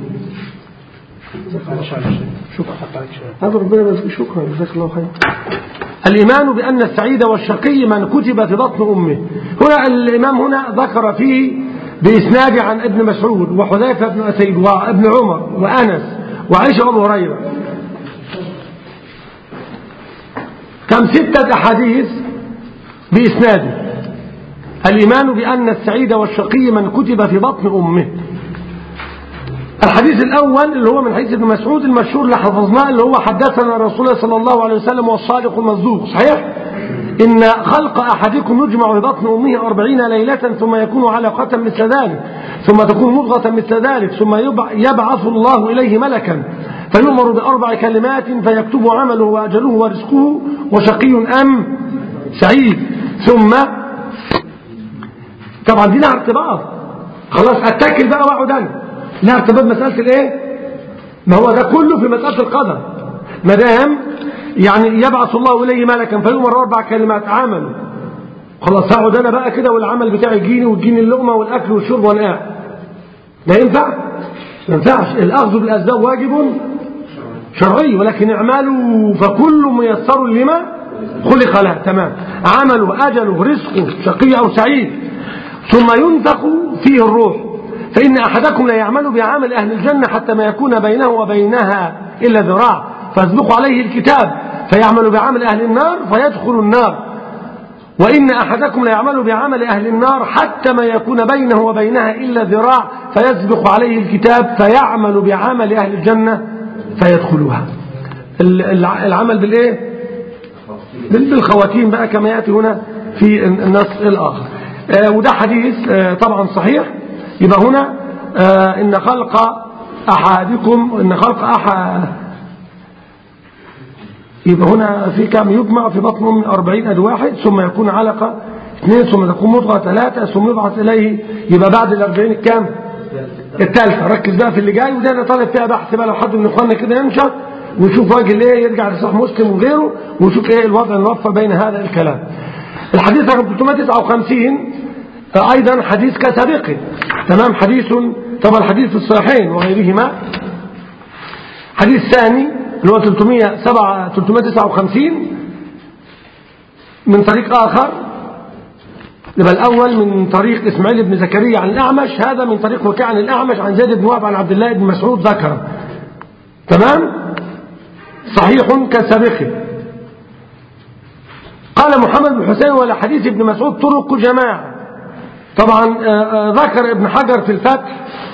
شكرا هذا ربنا بس شكرا جزاك الله خير الإيمان بأن السعيد والشقي من كتب في بطن أمه هنا الإمام هنا ذكر فيه بإسناد عن ابن مسعود وحذيفة بن أسيد وابن عمر وأنس وعائشة وابو هريرة كم ستة أحاديث بإسناده الإيمان بأن السعيد والشقي من كتب في بطن أمه الحديث الأول اللي هو من حديث ابن مسعود المشهور اللي حفظناه اللي هو حدثنا رسول الله صلى الله عليه وسلم والصادق المصدوق صحيح إن خلق أحدكم يجمع في بطن أمه أربعين ليلة ثم يكون علقة مثل ذلك ثم تكون مضغة مثل ذلك ثم يبعث الله إليه ملكا فيؤمر بأربع كلمات فيكتب عمله وأجله ورزقه وشقي أم سعيد ثم طبعا دي لها ارتباط خلاص اتكل بقى واقعد انا لها ارتباط مساله الايه ما هو ده كله في مساله القدر ما دام يعني يبعث الله اليه ملكا فيؤمر اربع كلمات عمله خلاص هقعد انا بقى كده والعمل بتاعي يجيني وتجيني اللقمه والاكل والشرب وانا قاعد لا ينفع ما ينفعش الاخذ بالاسباب واجب شرعي ولكن اعملوا فكل ميسر لما خلق له تمام عمله اجله رزقه شقي او سعيد ثم ينفخ فيه الروح فإن أحدكم لا يعمل بعمل أهل الجنة حتى ما يكون بينه وبينها إلا ذراع فيسبق عليه الكتاب فيعمل بعمل أهل النار فيدخل النار وإن أحدكم لا يعمل بعمل أهل النار حتى ما يكون بينه وبينها إلا ذراع فيسبق عليه الكتاب فيعمل بعمل أهل الجنة فيدخلها العمل بالإيه؟ بالخواتيم بقى كما يأتي هنا في النص الآخر وده حديث طبعا صحيح يبقى هنا إن خلق أحدكم إن خلق أحد يبقى هنا في كم يجمع في بطنه من أربعين أد واحد ثم يكون علقة اثنين ثم تكون مضغة ثلاثة ثم يبعث إليه يبقى بعد الأربعين الكام الثالثة ركز بقى في اللي جاي وده أنا طالب فيها بحث بقى لو حد من إخواننا كده ينشط ويشوف راجل إيه يرجع لصح مسلم وغيره ويشوف إيه الوضع الموفر بين هذا الكلام الحديث رقم 359 أيضا حديث كسابقه تمام حديث طبعا الحديث في الصحيحين وغيرهما حديث ثاني اللي هو 307 359 من طريق آخر يبقى الأول من طريق إسماعيل بن زكريا عن الأعمش هذا من طريق وكيع عن الأعمش عن زيد بن وهب عن عبد الله بن مسعود ذكر تمام صحيح كسابقه قال محمد بن حسين ولا حديث ابن مسعود طرق جماعة طبعا ذكر ابن حجر في الفتح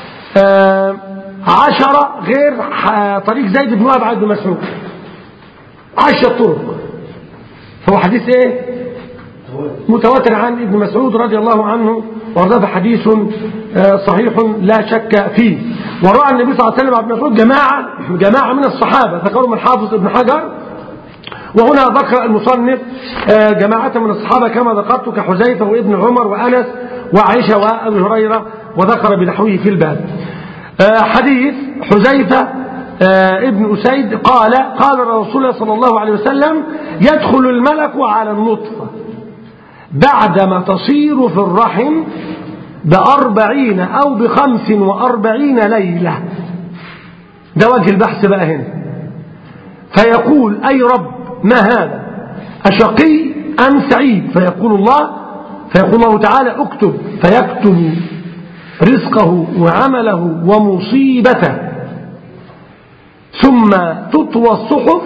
عشرة غير طريق زيد بن وهب عن ابن مسعود عشرة طرق فهو حديث ايه متواتر عن ابن مسعود رضي الله عنه وارضاه حديث صحيح لا شك فيه ورأى النبي صلى الله عليه وسلم عبد مسعود جماعة جماعة من الصحابة ذكرهم الحافظ ابن حجر وهنا ذكر المصنف جماعة من الصحابة كما ذكرت كحذيفة وابن عمر وأنس وعائشة وأبي هريرة وذكر بنحوه في الباب حديث حذيفة ابن أسيد قال قال رسول الله صلى الله عليه وسلم يدخل الملك على النطفة بعدما تصير في الرحم بأربعين أو بخمس وأربعين ليلة ده وجه البحث بقى هنا فيقول أي رب ما هذا أشقي أم سعيد فيقول الله فيقول الله تعالى اكتب فيكتب رزقه وعمله ومصيبته ثم تطوى الصحف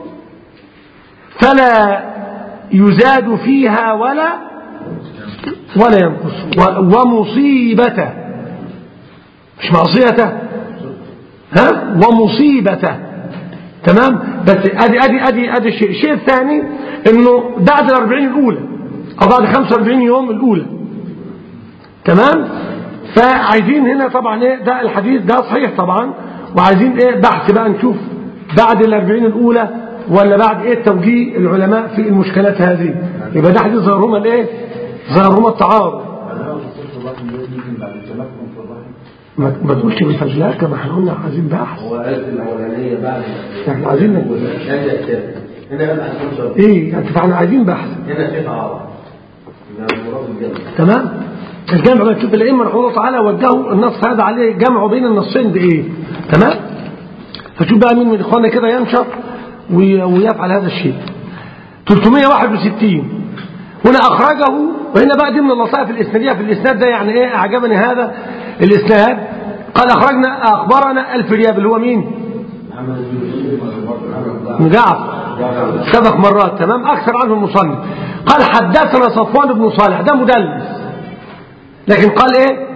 فلا يزاد فيها ولا ولا ينقص ومصيبته مش معصيته ها ومصيبته تمام بس ادي ادي ادي ادي الشيء الشيء الثاني انه بعد الأربعين الاولى او بعد 45 يوم الاولى تمام فعايزين هنا طبعا ايه ده الحديث ده صحيح طبعا وعايزين ايه بحث بقى نشوف بعد الأربعين الاولى ولا بعد ايه توجيه العلماء في المشكلات هذه يبقى ده حديث ظهرهما الايه ظهرهما التعارض ما ما تقولش بالفجلاكة ما احنا قلنا عايزين بحث هو قال في الاولانيه بعد احنا عايزين هذا الثالث هنا بقى خمسة ايه يعني فاحنا عايزين بحث هنا في تعارض إنها مراد الجمع تمام الجمع بقى تشوف الائمه رحمه الله تعالى وجهوا النص هذا عليه جمعوا بين النصين بايه تمام فشوف بقى مين من اخواننا كده ينشط وي- ويفعل هذا الشيء 361 هنا اخرجه وهنا بقى دي من اللطائف الاسناديه في الاسناد ده يعني ايه اعجبني هذا الاسناد قال اخرجنا اخبرنا الفرياب اللي هو مين محمد بن يوسف محمد بن جعفر سبق مرات تمام أكثر عنه المصنف قال حدثنا صفوان بن صالح ده مدلس لكن قال إيه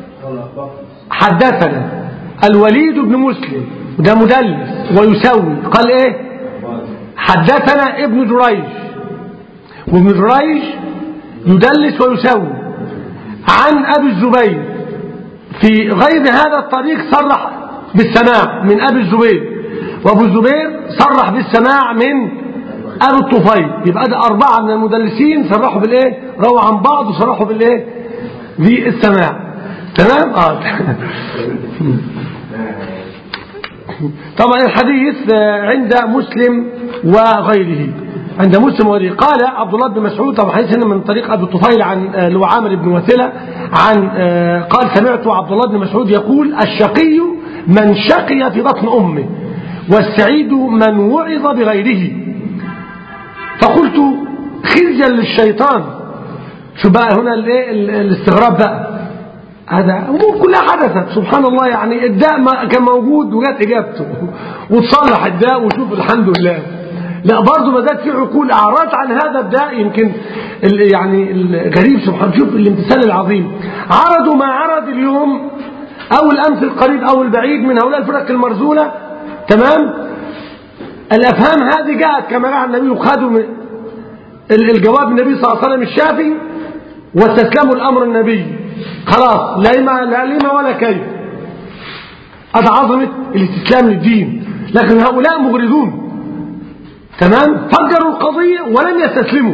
حدثنا الوليد بن مسلم ده مدلس ويسوي قال إيه حدثنا ابن جريج وابن جريج يدلس ويسوي عن أبي الزبير في غير هذا الطريق صرح بالسماع من أبي الزبير وأبو الزبير صرح بالسماع من أبي الطفيل يبقى ده أربعة من المدلسين صرحوا بالإيه رووا عن بعض وصرحوا بالإيه بالسماع تمام آه طبعا الحديث عند مسلم وغيره عند مسلم وغيره قال عبد الله بن مسعود طبعا حديث هنا من طريق ابي الطفيل عن اللي هو عامر بن وثله عن قال سمعت عبد الله بن مسعود يقول الشقي من شقي في بطن امه والسعيد من وعظ بغيره فقلت خزيا للشيطان شو بقى هنا الايه الاستغراب بقى هذا امور كلها حدثت سبحان الله يعني الداء ما كان موجود وجات اجابته وتصلح الداء وشوف الحمد لله لا برضه ما زاد في عقول اعراض عن هذا الداء يمكن يعني الغريب سبحان شوف الامتثال العظيم عرضوا ما عرض اليوم او الامس القريب او البعيد من هؤلاء الفرق المرزوله تمام الافهام هذه جاءت كما قال النبي وخدوا الجواب النبي صلى الله عليه وسلم الشافي واستسلموا الامر النبي خلاص لا لما لا لما ولا كيف هذا عظمه الاستسلام للدين لكن هؤلاء مغرضون تمام فجروا القضيه ولم يستسلموا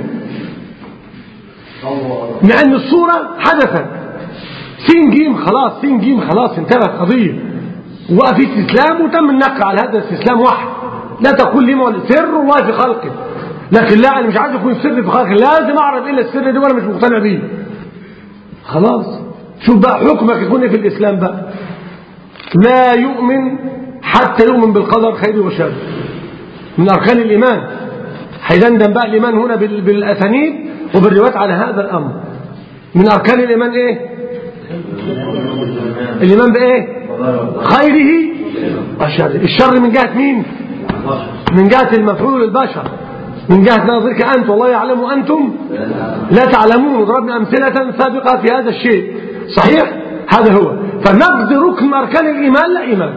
مع ان الصوره حدثت سين جيم خلاص سين جيم خلاص انتهت القضيه وفي استسلام وتم النقل على هذا الاستسلام واحد لا تقول لي ولا سر الله في خلقه لكن لا انا مش عايز يكون سر في خلقه لازم اعرف الا السر ده وانا مش مقتنع بيه خلاص شوف بقى حكمك يكون في الاسلام بقى لا يؤمن حتى يؤمن بالقدر خيره وشره من اركان الايمان هيدندن بقى الايمان هنا بالاسانيد وبالروايات على هذا الامر من اركان الايمان ايه الايمان بايه خيره وشره الشر من جهه مين من جهه المفعول للبشر من جهة نظرك أنت والله يعلم أنتم لا تعلمون وضربنا أمثلة سابقة في هذا الشيء صحيح هذا هو فنقض ركن من أركان الإيمان لا إيمان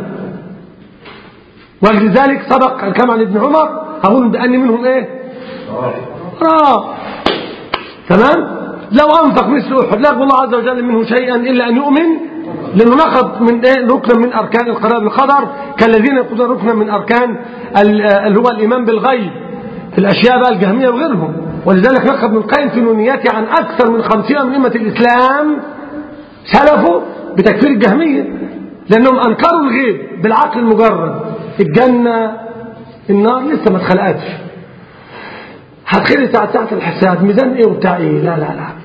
ولذلك سبق كما عن ابن عمر أظن بأن منهم إيه آه تمام لو أنفق مثل أحد لا الله عز وجل منه شيئا إلا أن يؤمن لأنه نقض من إيه ركنا من أركان القرار بالقدر كالذين يقضون ركنا من أركان اللي هو الإيمان بالغيب في الأشياء بقى الجهمية وغيرهم ولذلك نقض ابن القيم في نونياته عن أكثر من خمسين من أمة الإسلام سلفوا بتكفير الجهمية لأنهم أنكروا الغيب بالعقل المجرد الجنة النار لسه ما اتخلقتش هتخلي ساعة ساعة الحساب ميزان ايه وبتاع ايه لا لا لا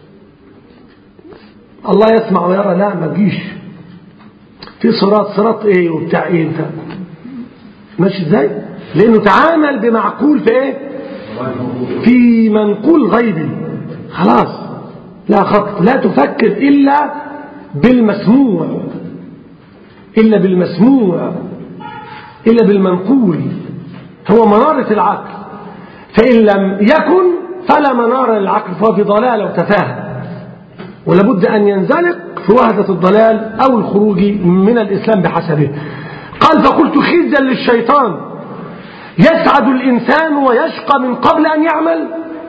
الله يسمع ويرى لا ما تجيش في صراط صراط ايه وبتاع ايه انت ماشي ازاي لانه تعامل بمعقول في ايه في منقول غيبي خلاص لا خط لا تفكر الا بالمسموع الا بالمسموع الا بالمنقول هو منارة العقل فإن لم يكن فلا منار للعقل فهو في ضلال وتفاهة ولابد أن ينزلق في وهدة الضلال أو الخروج من الإسلام بحسبه قال فقلت خزيا للشيطان يسعد الإنسان ويشقى من قبل أن يعمل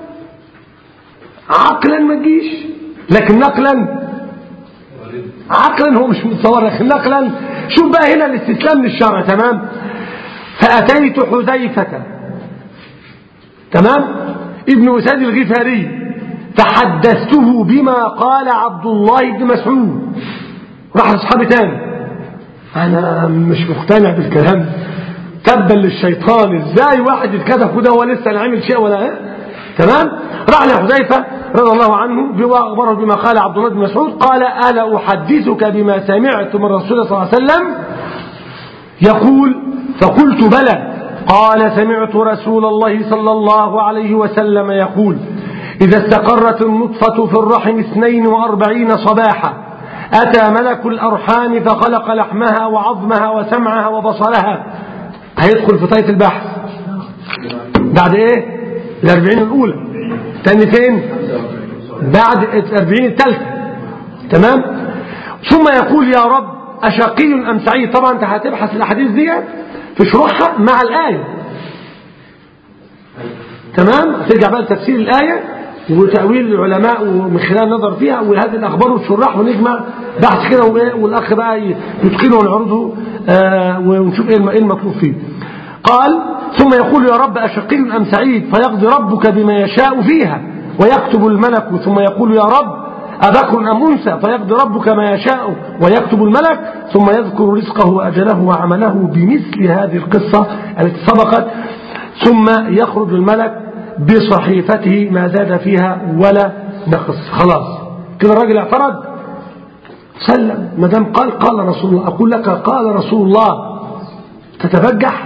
عقلا ما تجيش لكن نقلا عقلا هو مش متصور لكن نقلا شوف بقى هنا الاستسلام للشرع تمام فأتيت حذيفة تمام ابن وساد الغفاري فحدثته بما قال عبد الله بن مسعود راح لاصحابي تاني انا مش مقتنع بالكلام تبا للشيطان ازاي واحد يتكتف كده هو لسه لا عمل شيء ولا ايه تمام راح لحذيفه رضي الله عنه واخبره بما قال عبد الله بن مسعود قال الا احدثك بما سمعت من رسول الله صلى الله عليه وسلم يقول فقلت بلى قال سمعت رسول الله صلى الله عليه وسلم يقول إذا استقرت النطفة في الرحم اثنين وأربعين صباحا أتى ملك الأرحام فخلق لحمها وعظمها وسمعها وبصرها هيدخل في طية البحث بعد ايه الأربعين الأولى تاني فين بعد الأربعين الثالثة تمام ثم يقول يا رب أشقي أم سعيد طبعا انت هتبحث الأحاديث دي في شروحها مع الآية تمام ترجع بقى لتفسير الآية وتأويل العلماء ومن خلال النظر فيها وهذه الأخبار والشراح ونجمع بحث كده والأخ بقى يتقنه ونعرضه آه ونشوف ايه المطلوب فيه قال ثم يقول يا رب أشقي أم سعيد فيقضي ربك بما يشاء فيها ويكتب الملك ثم يقول يا رب أبكر أم أنثى فيقضي ربك ما يشاء ويكتب الملك ثم يذكر رزقه وأجله وعمله بمثل هذه القصة التي سبقت ثم يخرج الملك بصحيفته ما زاد فيها ولا نقص خلاص كده الراجل اعترض سلم ما دام قال قال رسول الله أقول لك قال رسول الله تتبجح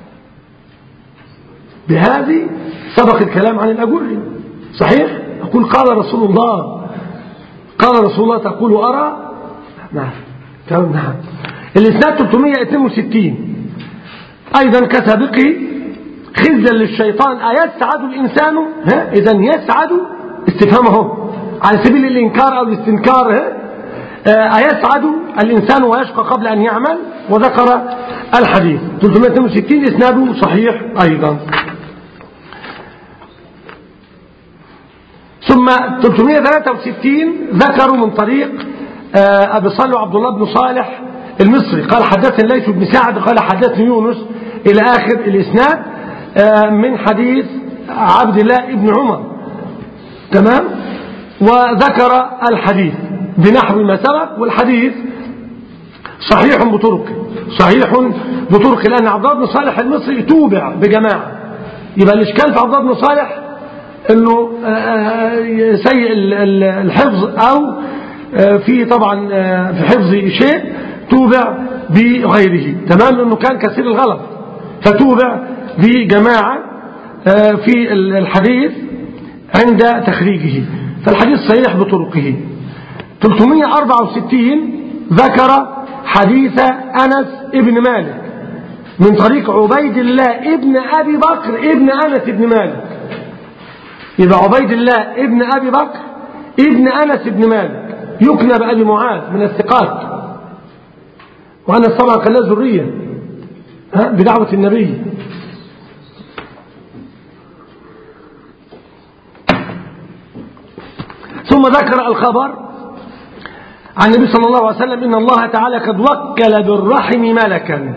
بهذه سبق الكلام عن الأجري صحيح أقول قال رسول الله قال رسول الله تقول أرى نعم تمام نعم الإسناد 362 أيضا كسابقه خزا للشيطان أيسعد الإنسان ها إذا يسعد استفهامه على سبيل الإنكار أو الاستنكار ها أيسعد الإنسان ويشقى قبل أن يعمل وذكر الحديث 362 إسناده صحيح أيضا ثم 363 ذكروا من طريق أبي صالح عبد الله بن صالح المصري قال حدثني ليث بن سعد قال حدثني يونس إلى آخر الإسناد من حديث عبد الله بن عمر تمام وذكر الحديث بنحو ما سبق والحديث صحيح بطرقه صحيح بطرقه لأن عبد الله بن صالح المصري توبع بجماعة يبقى الإشكال في عبد الله بن صالح انه سيء الحفظ او في طبعا في حفظ شيء توبع بغيره تمام انه كان كثير الغلط فتوبع بجماعة في الحديث عند تخريجه فالحديث صحيح بطرقه 364 ذكر حديث أنس ابن مالك من طريق عبيد الله ابن أبي بكر ابن أنس ابن مالك يبقى عبيد الله ابن أبي بكر ابن أنس ابن مالك يكنى بأبي معاذ من الثقات وأنس طبعا كان له ذرية بدعوة النبي ثم ذكر الخبر عن النبي صلى الله عليه وسلم إن الله تعالى قد وكل بالرحم ملكا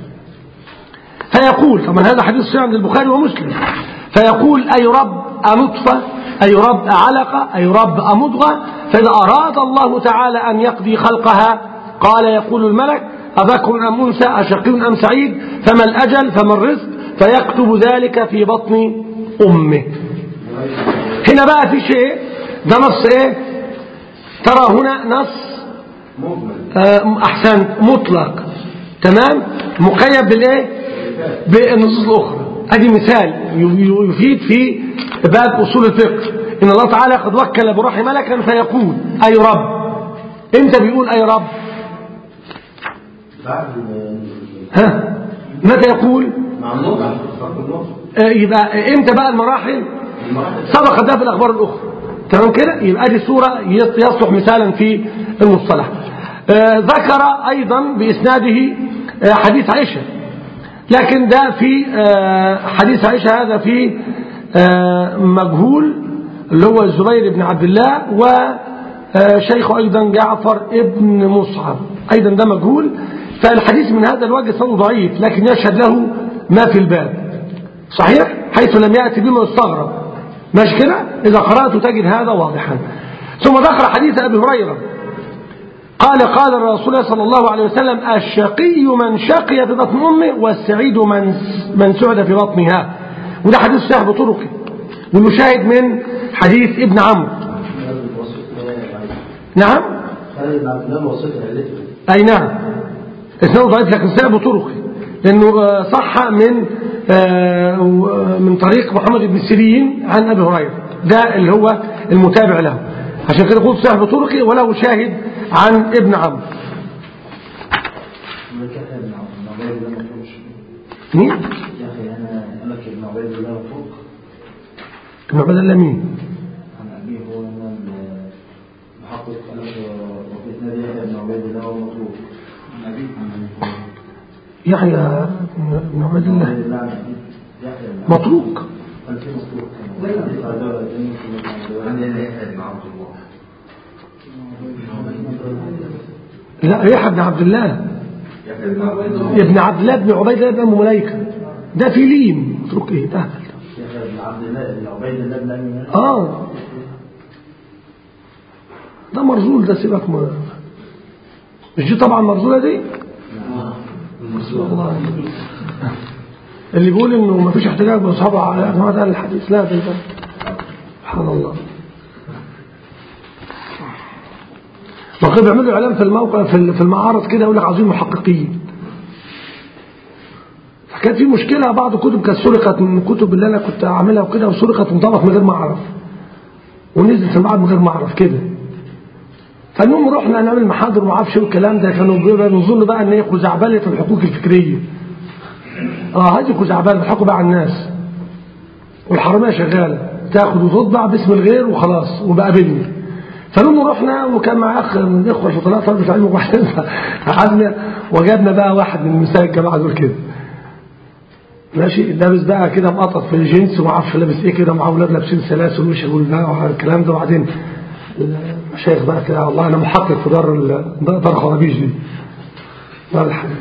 فيقول طبعا هذا حديث صحيح عند البخاري ومسلم فيقول أي رب أنطفة أي رب علقة أي رب أمضغة فإذا أراد الله تعالى أن يقضي خلقها قال يقول الملك أذكر أم أنثى أشقي أم سعيد فما الأجل فما الرزق فيكتب ذلك في بطن أمه هنا بقى في شيء ده نص إيه ترى هنا نص آه أحسنت مطلق تمام مقيد بالإيه بالنصوص الأخرى ادي مثال يفيد في باب أصول الفقه إن الله تعالى قد وكل بروح ملكا فيقول أي رب امتى بيقول أي رب ها متى يقول آه يبقى امتى بقى المراحل سبق ده في الأخبار الأخرى تمام كده يبقى دي صورة يصلح مثالا في المصطلح آه ذكر أيضا بإسناده آه حديث عائشة لكن ده في حديث عائشة هذا في مجهول اللي هو الزبير بن عبد الله وشيخه أيضا جعفر ابن مصعب أيضا ده مجهول فالحديث من هذا الوجه صوته ضعيف لكن يشهد له ما في الباب صحيح حيث لم يأتي بما يستغرب ماشي كده إذا قرأته تجد هذا واضحا ثم ذكر حديث أبي هريرة قال قال الرسول صلى الله عليه وسلم الشقي من شقي في بطن أمه والسعيد من من سعد في بطنها وده حديث صحيح بطرقه والمشاهد من حديث ابن عمرو نعم أي نعم اسناده ضعيف لكن صحيح بطرقه لأنه صح من من طريق محمد بن سيرين عن أبي هريرة ده اللي هو المتابع له عشان كده قلت صحيح بطرقه وله شاهد عن ابن عمرو مين؟ يا اخي انا انا ابن عبيد الله مفروق ابن عبيد الله مين؟ عن ابيه هو انا المحقق انا وفي اسناد يحيى بن عبيد الله ومفروق عن ابيه عن يحيى بن عبيد الله عبيد الله عن أبيه. يحيى بن مطروق كان في مطروق عن يحيى بن عبد الله لا يحيى بن عبد الله يحيى بن عبد الله ابن عبد الله بن عبيد الله بن أم مليكة ده في لين مطروق ايه ده يحيى بن عبد الله بن عبيد الله بن ابي اه ده مرزول ده سيبك ما مش دي طبعا مرزولة دي والله اللي بيقول انه ما فيش احتجاج باصحابه على جماعه اهل الحديث لا ده ده سبحان الله وقد بيعملوا اعلان في الموقع في في المعارض كده يقول لك عاوزين محققين فكانت في مشكله بعض الكتب كانت سرقت من الكتب اللي انا كنت عاملها وكده وسرقت وانطبقت من غير ما اعرف ونزلت في المعرض من غير ما اعرف كده فالمهم رحنا نعمل محاضر وما اعرفش ايه الكلام ده كانوا بيبقى بنظن بقى ان هي خزعبله الحقوق الفكريه اه هذه خزعبله بيضحكوا بقى على الناس والحراميه شغاله تاخد وتطبع باسم الغير وخلاص وبقابلني فالمهم رحنا وكان معاه اخ من الاخوه الفضلاء طلبه العلم وبعدين قعدنا وجدنا بقى واحد من نساء الجماعه دول كده ماشي لابس بقى كده مقطط في الجنس وما اعرفش لابس ايه كده مع اولاد لابسين سلاسل وشغل بقى والكلام ده وبعدين المشايخ بقى كده والله انا محقق في دار ال- دار خرابيش دي دار الحديث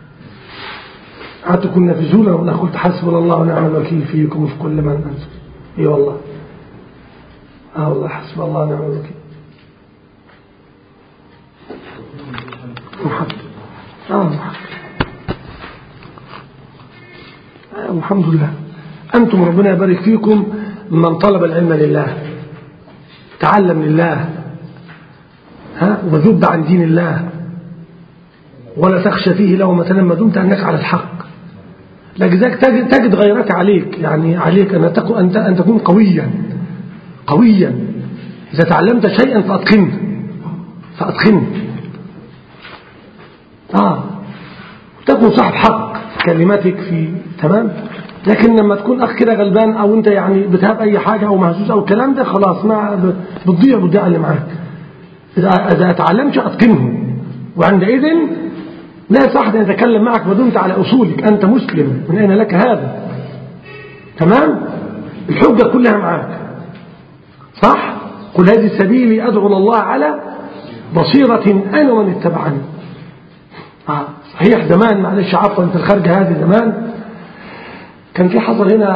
قعدت كنا في زولة وانا قلت حسبنا الله ونعم الوكيل فيكم وفي كل من انتم اي والله اه والله حسبنا الله ونعم الوكيل محمد اه محمد آه الحمد لله أنتم ربنا يبارك فيكم من طلب العلم لله تعلم لله ها وذب عن دين الله ولا تخشى فيه لومة لما دمت أنك على الحق لذلك تجد, تجد غيرك عليك يعني عليك أن تكون, أن أن تكون قويا قويا إذا تعلمت شيئا فأتقنه فأتقنه آه تكون صاحب حق في كلماتك في تمام لكن لما تكون أخ كده غلبان أو أنت يعني بتهاب أي حاجة أو مهزوز أو الكلام ده خلاص ما بتضيع بتضيع اللي معاك إذا إذا تعلمت أتقنه وعندئذ لا صح أن يتكلم معك ما دمت على أصولك أنت مسلم من أين لك هذا تمام الحجة كلها معاك صح قل هذه سبيلي أدعو الله على بصيرة أنا ومن اتبعني آه. صحيح زمان معلش عفوا في الخارجة هذه زمان كان في حصل هنا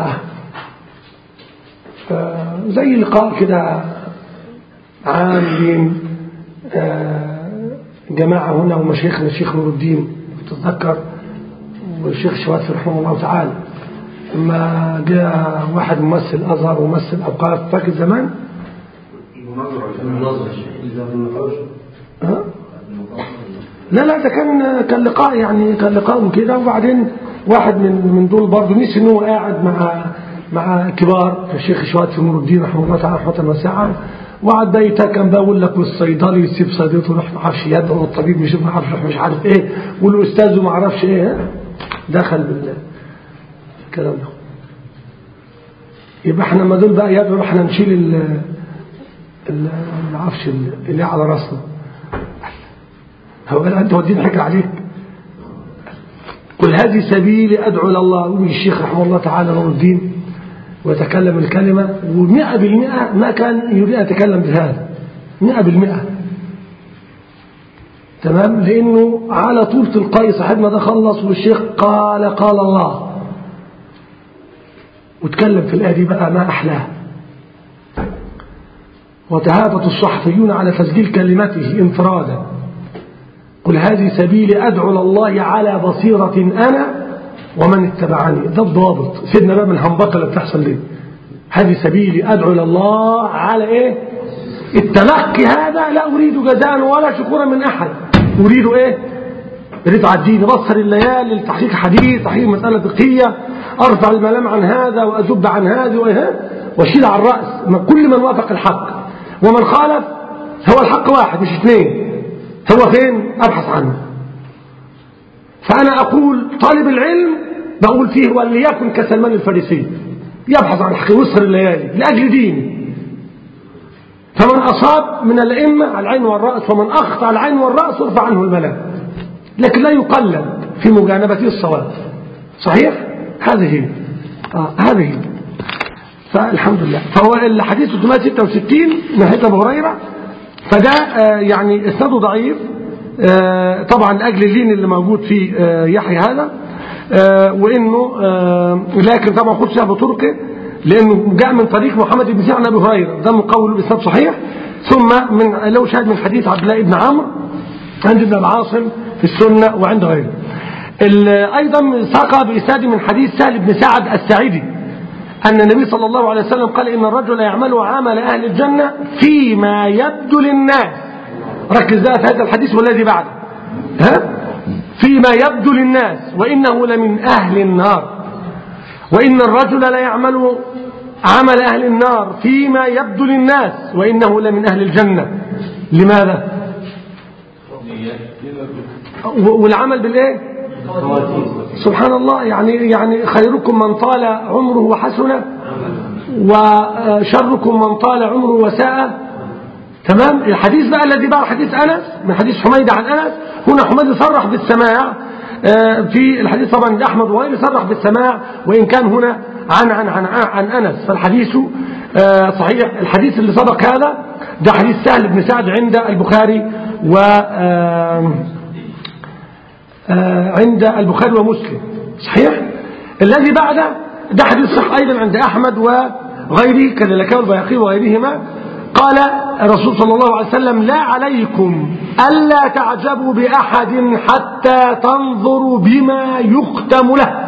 آه زي لقاء كده عام بين آه جماعة هنا ومشايخنا الشيخ نور الدين تتذكر والشيخ شواتفي رحمه الله تعالى لما جاء واحد ممثل أزهر وممثل أوقاف فاكر زمان ها؟ لا لا ده كان كان لقاء يعني كان لقاء كده وبعدين واحد من من دول برضه نسي ان هو قاعد مع مع كبار الشيخ شوات في نور الدين رحمه الله تعالى رحمه واسعه وقعد بقى يتكلم بقى يقول لك والصيدلي يسيب صيدلته يروح ما اعرفش يدعو والطبيب يشوف ما اعرفش مش عارف ايه والاستاذ وما اعرفش ايه دخل بالله الكلام ده يبقى احنا لما دول بقى يدعو احنا نشيل ال ما اعرفش اللي على راسنا هو قال أنت ودين حكر عليك قل هذه سبيلي أدعو إلى الله ومن الشيخ رحمه الله تعالى نور الدين ويتكلم الكلمة ومئة بالمئة ما كان يريد أن يتكلم بهذا مئة بالمئة تمام لأنه على طول تلقائي صاحبنا ده خلص والشيخ قال قال الله وتكلم في الآية دي بقى ما أحلاه وتهافت الصحفيون على تسجيل كلمته انفرادا قل هذه سبيلي أدعو إلى الله على بصيرة أنا ومن اتبعني ده الضابط سيدنا بقى من الهنبقة اللي بتحصل ليه هذه سبيلي أدعو إلى الله على إيه التلقي هذا لا أريد جزاء ولا شكورا من أحد أريد إيه أريد عديني بصر الليالي لتحقيق حديث تحقيق مسألة فقهية أرفع الملام عن هذا وأذب عن هذا وإيه وأشيل على الرأس من كل من وافق الحق ومن خالف هو الحق واحد مش اثنين هو فين أبحث عنه فأنا أقول طالب العلم بقول فيه وليكن كسلمان الفارسي يبحث عن الحق ويسهر الليالي لأجل دينه فمن أصاب من الأئمة على العين والرأس ومن أخطأ على العين والرأس ارفع عنه الملام لكن لا يقلد في مجانبته الصواب صحيح؟ هذه هي آه هذه هي فالحمد لله فهو الحديث 366 نهاية أبو هريرة فده آه يعني اسناده ضعيف آه طبعا لأجل اللين اللي موجود في آه يحيى هذا وانه لكن طبعا خد فيها بطرقه لانه جاء من طريق محمد بن سعد عن ابي هريره ده مقول باسناد صحيح ثم من له شاهد من حديث عبد الله بن عمرو عند ابن العاصم في السنة وعند غيره ال- أيضا ساق بإسناد من حديث سهل بن سعد السعيدي أن النبي صلى الله عليه وسلم قال إن الرجل يعمل عمل أهل الجنة فيما يبدو للناس ركز بقى في هذا الحديث والذي بعده ها فيما يبدو للناس وإنه لمن أهل النار وإن الرجل لا يعمل عمل أهل النار فيما يبدو للناس وإنه لمن أهل الجنة لماذا و- والعمل بالإيه سبحان الله يعني يعني خيركم من طال عمره وحسن وشركم من طال عمره وساء تمام الحديث بقى الذي بعد حديث أنس من حديث حميد عن أنس هنا حميد صرح بالسماع آه، في الحديث طبعا عند أحمد وغيره صرح بالسماع وإن كان هنا عن عن عن عن أنس فالحديث آه، صحيح الحديث اللي سبق هذا ده حديث سهل بن سعد عند البخاري و آه، آه، عند البخاري ومسلم صحيح الذي بعده ده حديث صح أيضا عند أحمد وغيره كذلك والبياقي وغيرهما قال الرسول صلى الله عليه وسلم لا عليكم ألا تعجبوا بأحد حتى تنظروا بما يختم له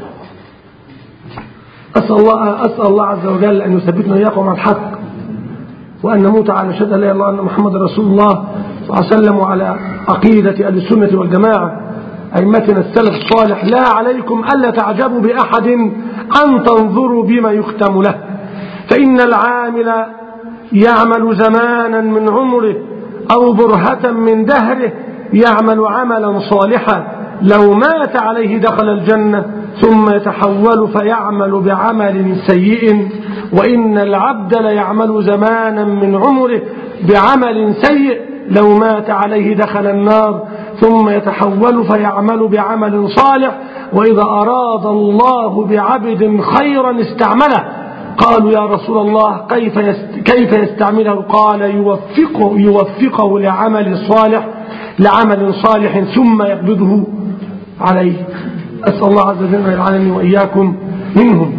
أسأل الله, أسأل الله عز وجل أن يثبتنا إياكم على الحق وأن نموت على شهادة لا إله إلا الله أن محمد رسول الله صلى الله عليه وسلم وعلى عقيدة أهل السنة والجماعة أئمتنا السلف الصالح لا عليكم ألا تعجبوا بأحد أن تنظروا بما يختم له فإن العامل يعمل زمانا من عمره أو برهة من دهره يعمل عملا صالحا لو مات عليه دخل الجنة ثم يتحول فيعمل بعمل سيء وإن العبد ليعمل زمانا من عمره بعمل سيء لو مات عليه دخل النار ثم يتحول فيعمل بعمل صالح وإذا أراد الله بعبد خيرا استعمله قالوا يا رسول الله كيف كيف يستعمله قال يوفقه يوفقه لعمل صالح لعمل صالح ثم يقبضه عليه أسأل الله عز وجل أن يجعلني وإياكم منهم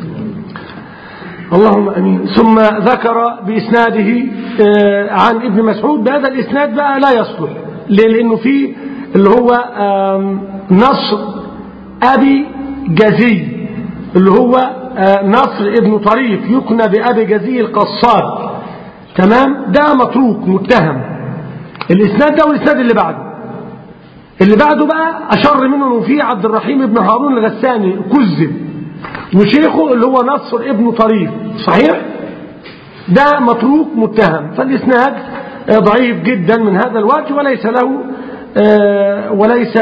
اللهم أمين ثم ذكر بإسناده عن ابن مسعود بهذا الإسناد بقى لا يصلح لأنه فيه اللي هو نصر أبي جزي اللي هو نصر ابن طريف يقنى بأبي جزي القصاد تمام ده متروك متهم الإسناد ده والإسناد اللي بعده اللي بعده بقى أشر منه انه فيه عبد الرحيم بن هارون الغساني كذب وشيخه اللي هو نصر ابن طريف صحيح ده متروك متهم فالإسناد ضعيف جدا من هذا الوجه وليس له وليس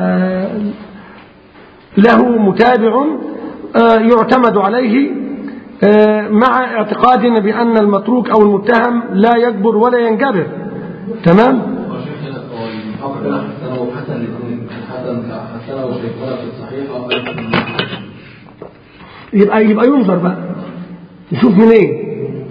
له متابع يعتمد عليه مع اعتقادنا بأن المتروك أو المتهم لا يكبر ولا ينجبر تمام حسن الاثنين حسن حسن وشيخنا في الصحيح او يبقى يبقى ينظر بقى نشوف منين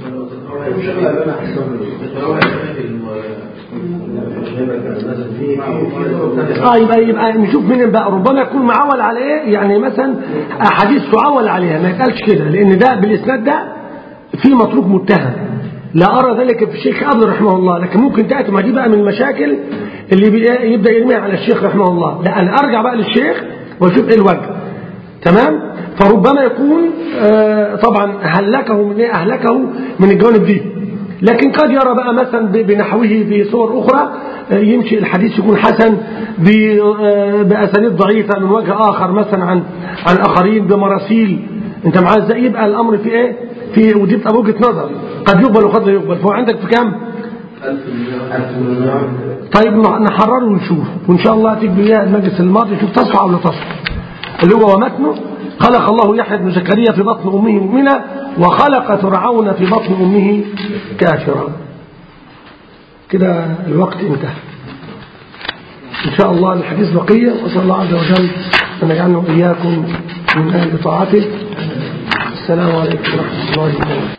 اه يبقى يبقى نشوف منين بقى ربما يكون معول على ايه يعني مثلا احاديث تعول عليها ما يتقالش كده لان ده بالاسناد ده في متروك متهم لا ارى ذلك في الشيخ ابن رحمه الله لكن ممكن تاتي ما دي بقى من المشاكل اللي يبدا يرميها على الشيخ رحمه الله لا انا ارجع بقى للشيخ واشوف ايه الوجه تمام فربما يكون آه طبعا هلكه من ايه اهلكه من الجوانب دي لكن قد يرى بقى مثلا بنحوه في صور اخرى آه يمشي الحديث يكون حسن آه باسانيد ضعيفه من وجه اخر مثلا عن عن اخرين بمراسيل انت معاه ازاي يبقى الامر في ايه في ودي بتبقى وجهه نظر قد يقبل وقد لا يقبل فهو عندك في كام طيب نحرره ونشوف وان شاء الله تجي اياه المجلس الماضي شوف تصفى او لا تصفى اللي هو ومتنه خلق الله يحيى بن زكريا في بطن امه مؤمنا وخلق فرعون في بطن امه كافرا كده الوقت انتهى ان شاء الله الحديث بقيه وصلى الله عز وجل ان يجعلنا واياكم من اهل طاعته السلام عليكم ورحمه الله وبركاته